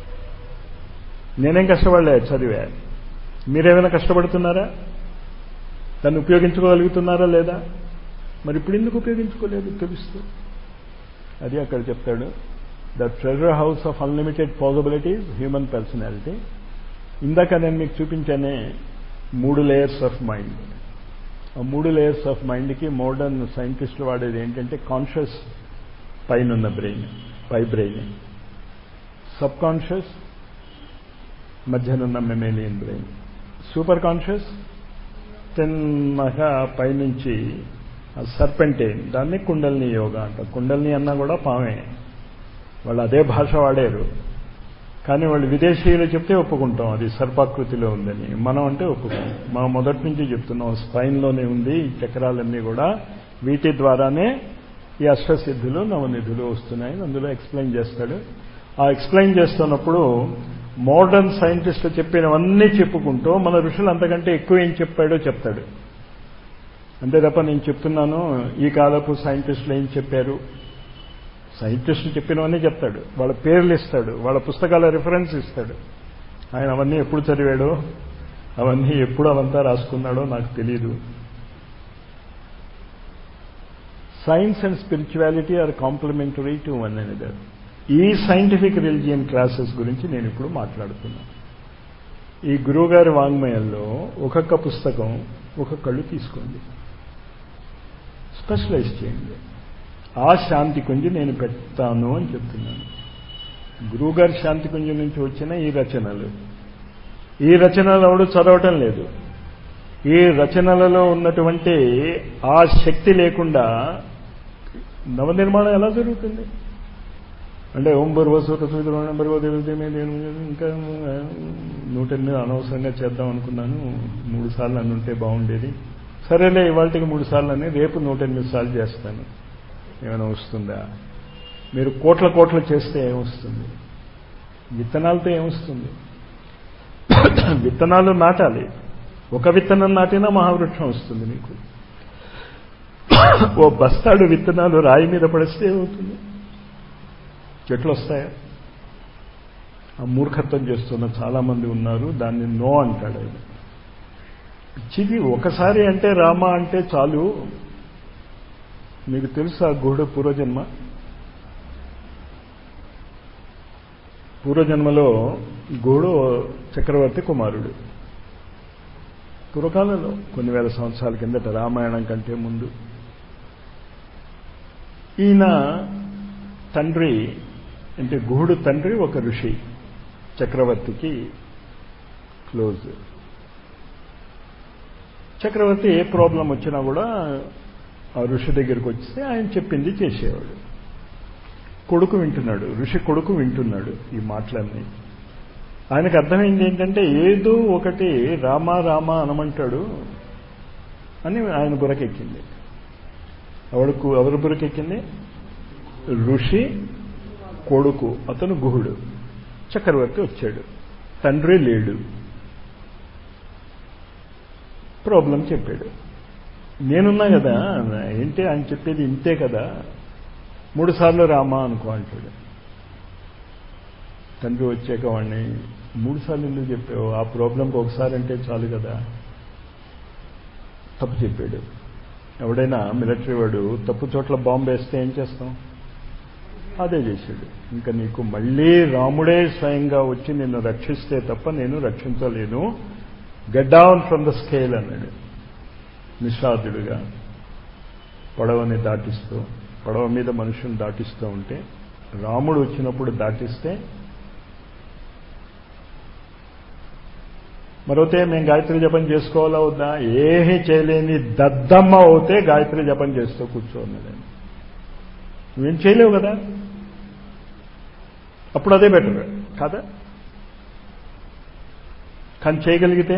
నేనేం కష్టపడలే చదివా మీరేమైనా కష్టపడుతున్నారా దాన్ని ఉపయోగించుకోగలుగుతున్నారా లేదా మరి ఇప్పుడు ఎందుకు ఉపయోగించుకోలేదు తెలుస్తూ అది అక్కడ చెప్తాడు the treasure house of unlimited possibilities human personality ఇందాక నేను మీకు చూపించానే మూడు లేయర్స్ ఆఫ్ మైండ్ ఆ మూడు లేయర్స్ ఆఫ్ మైండ్కి మోడర్న్ సైంటిస్టులు వాడేది ఏంటంటే కాన్షియస్ పైనున్న బ్రెయిన్ పై బ్రెయిన్ సబ్ కాన్షియస్ మధ్యనున్న మెమేలియన్ బ్రెయిన్ సూపర్ కాన్షియస్ తిన్నగా పైనుంచి సర్పెంటైన్ దాన్ని కుండల్ని యోగా అంట కుండల్ని అన్నా కూడా పామే వాళ్ళు అదే భాష వాడారు కానీ వాళ్ళు విదేశీయులు చెప్తే ఒప్పుకుంటాం అది సర్పాకృతిలో ఉందని మనం అంటే ఒప్పుకోం మనం మొదటి నుంచి చెప్తున్నాం స్పైన్లోనే ఉంది ఈ చక్రాలన్నీ కూడా వీటి ద్వారానే ఈ అష్టసిద్ధులు నవనిధులు వస్తున్నాయని అందులో ఎక్స్ప్లెయిన్ చేస్తాడు ఆ ఎక్స్ప్లెయిన్ చేస్తున్నప్పుడు మోడర్న్ సైంటిస్టులు చెప్పినవన్నీ చెప్పుకుంటూ మన ఋషులు అంతకంటే ఎక్కువ ఏం చెప్పాడో చెప్తాడు అంతే తప్ప నేను చెప్తున్నాను ఈ కాలపు సైంటిస్టులు ఏం చెప్పారు సైంటిస్టులు చెప్పినవన్నీ చెప్తాడు వాళ్ళ పేర్లు ఇస్తాడు వాళ్ళ పుస్తకాల రిఫరెన్స్ ఇస్తాడు ఆయన అవన్నీ ఎప్పుడు చదివాడో అవన్నీ ఎప్పుడు అవంతా రాసుకున్నాడో నాకు తెలియదు science and spirituality are complementary to one another ఈ సైంటిఫిక్ రిలిజియన్ క్లాసెస్ గురించి నేను ఇప్పుడు మాట్లాడుతున్నాను ఈ గురువుగారి వాంగ్మయంలో ఒక్కొక్క పుస్తకం ఒక్కొక్కళ్ళు తీసుకోండి స్పెషలైజ్ చేయండి ఆ శాంతి కుంజి నేను పెడతాను అని చెప్తున్నాను గురువుగారి శాంతి కుంజి నుంచి వచ్చిన ఈ రచనలు ఈ రచనలు ఎవడు చదవటం లేదు ఈ రచనలలో ఉన్నటువంటి ఆ శక్తి లేకుండా నవనిర్మాణం ఎలా జరుగుతుంది అంటే ఓం బర్వసూత సూత్రం బర్వ దేవతమే నేను ఇంకా నూట ఎనిమిది అనవసరంగా చేద్దాం అనుకున్నాను మూడు సార్లు అని ఉంటే బాగుండేది సరేలే ఇవాళకి మూడు సార్లు అని రేపు నూట ఎనిమిది సార్లు చేస్తాను ఏమైనా వస్తుందా మీరు కోట్ల కోట్లు చేస్తే ఏమొస్తుంది విత్తనాలతో ఏమొస్తుంది విత్తనాలు నాటాలి ఒక విత్తనం నాటినా మహావృక్షం వస్తుంది మీకు ఓ బస్తాడు విత్తనాలు రాయి మీద పడిస్తే ఏమవుతుంది చెట్లు వస్తాయా ఆ మూర్ఖత్వం చేస్తున్న చాలామంది ఉన్నారు దాన్ని నో అంటాడు ఆయన పిచ్చిది ఒకసారి అంటే రామ అంటే చాలు మీకు తెలుసా గుహుడు పూర్వజన్మ పూర్వజన్మలో గుహుడు చక్రవర్తి కుమారుడు పూర్వకాలంలో కొన్ని వేల సంవత్సరాల కిందట రామాయణం కంటే ముందు ఈయన తండ్రి అంటే గుహుడు తండ్రి ఒక ఋషి చక్రవర్తికి క్లోజ్ చక్రవర్తి ఏ ప్రాబ్లం వచ్చినా కూడా ఆ ఋషి దగ్గరికి వస్తే ఆయన చెప్పింది చేసేవాడు కొడుకు వింటున్నాడు ఋషి కొడుకు వింటున్నాడు ఈ మాటలన్నీ ఆయనకు అర్థమైంది ఏంటంటే ఏదో ఒకటి రామా రామా అనమంటాడు అని ఆయన బురకెక్కింది ఎవడుకు ఎవరు బురకెక్కింది ఋషి కొడుకు అతను గుహుడు చక్రవర్తి వచ్చాడు తండ్రి లేడు ప్రాబ్లం చెప్పాడు నేనున్నా కదా ఏంటి ఆయన చెప్పేది ఇంతే కదా మూడు సార్లు రామా అనుకో అంటాడు తండ్రి వచ్చాక వాడిని మూడు సార్లు ఎందుకు చెప్పావు ఆ ప్రాబ్లంకి ఒకసారి అంటే చాలు కదా తప్పు చెప్పాడు ఎవడైనా మిలిటరీ వాడు తప్పు చోట్ల బాంబు వేస్తే ఏం చేస్తాం అదే చేశాడు ఇంకా నీకు మళ్ళీ రాముడే స్వయంగా వచ్చి నిన్ను రక్షిస్తే తప్ప నేను రక్షించలేను get down from the scale అన్నాడు నిషాదుడుగా పడవని దాటిస్తూ పడవ మీద మనుషుని దాటిస్తూ ఉంటే రాముడు వచ్చినప్పుడు దాటిస్తే మరోతే మేము గాయత్రి జపం చేసుకోవాలా వద్దా ఏమీ చేయలేని దద్దమ్మ అవుతే గాయత్రి జపం చేస్తూ కూర్చోన్నది నువ్వేం చేయలేవు కదా అప్పుడు అదే బెటర్ కాదా కానీ చేయగలిగితే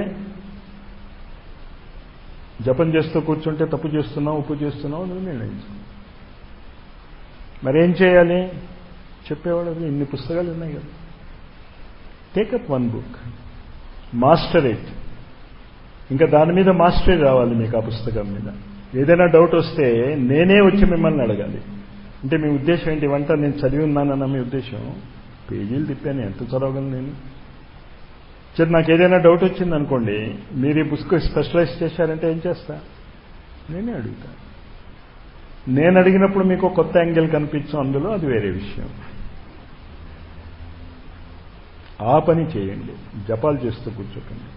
జపం చేస్తూ కూర్చుంటే తప్పు చేస్తున్నావు ఉప్పు చేస్తున్నావు నువ్వు నిర్ణయించు మరేం చేయాలి చెప్పేవాడు ఇన్ని పుస్తకాలు ఉన్నాయి కదా take up one book master it ఇంకా దాని మీద మాస్టరీ రావాలి మీకు ఆ పుస్తకం మీద ఏదైనా డౌట్ వస్తే నేనే వచ్చి మిమ్మల్ని అడగాలి అంటే మీ ఉద్దేశం ఏంటి వంట నేను చదివి ఉన్నానన్న మీ ఉద్దేశం పేజీలు తిప్పాను ఎంత చదవగలను నేను సరే నాకు ఏదైనా డౌట్ వచ్చింది అనుకోండి మీరు ఈ పుస్తకం స్పెషలైజ్ చేశారంటే ఏం చేస్తా నేనే అడుగుతా నేను అడిగినప్పుడు మీకు కొత్త యాంగిల్ కనిపించు అందులో అది వేరే విషయం ఆ పని చేయండి జపాలు చేస్తూ కూర్చోకండి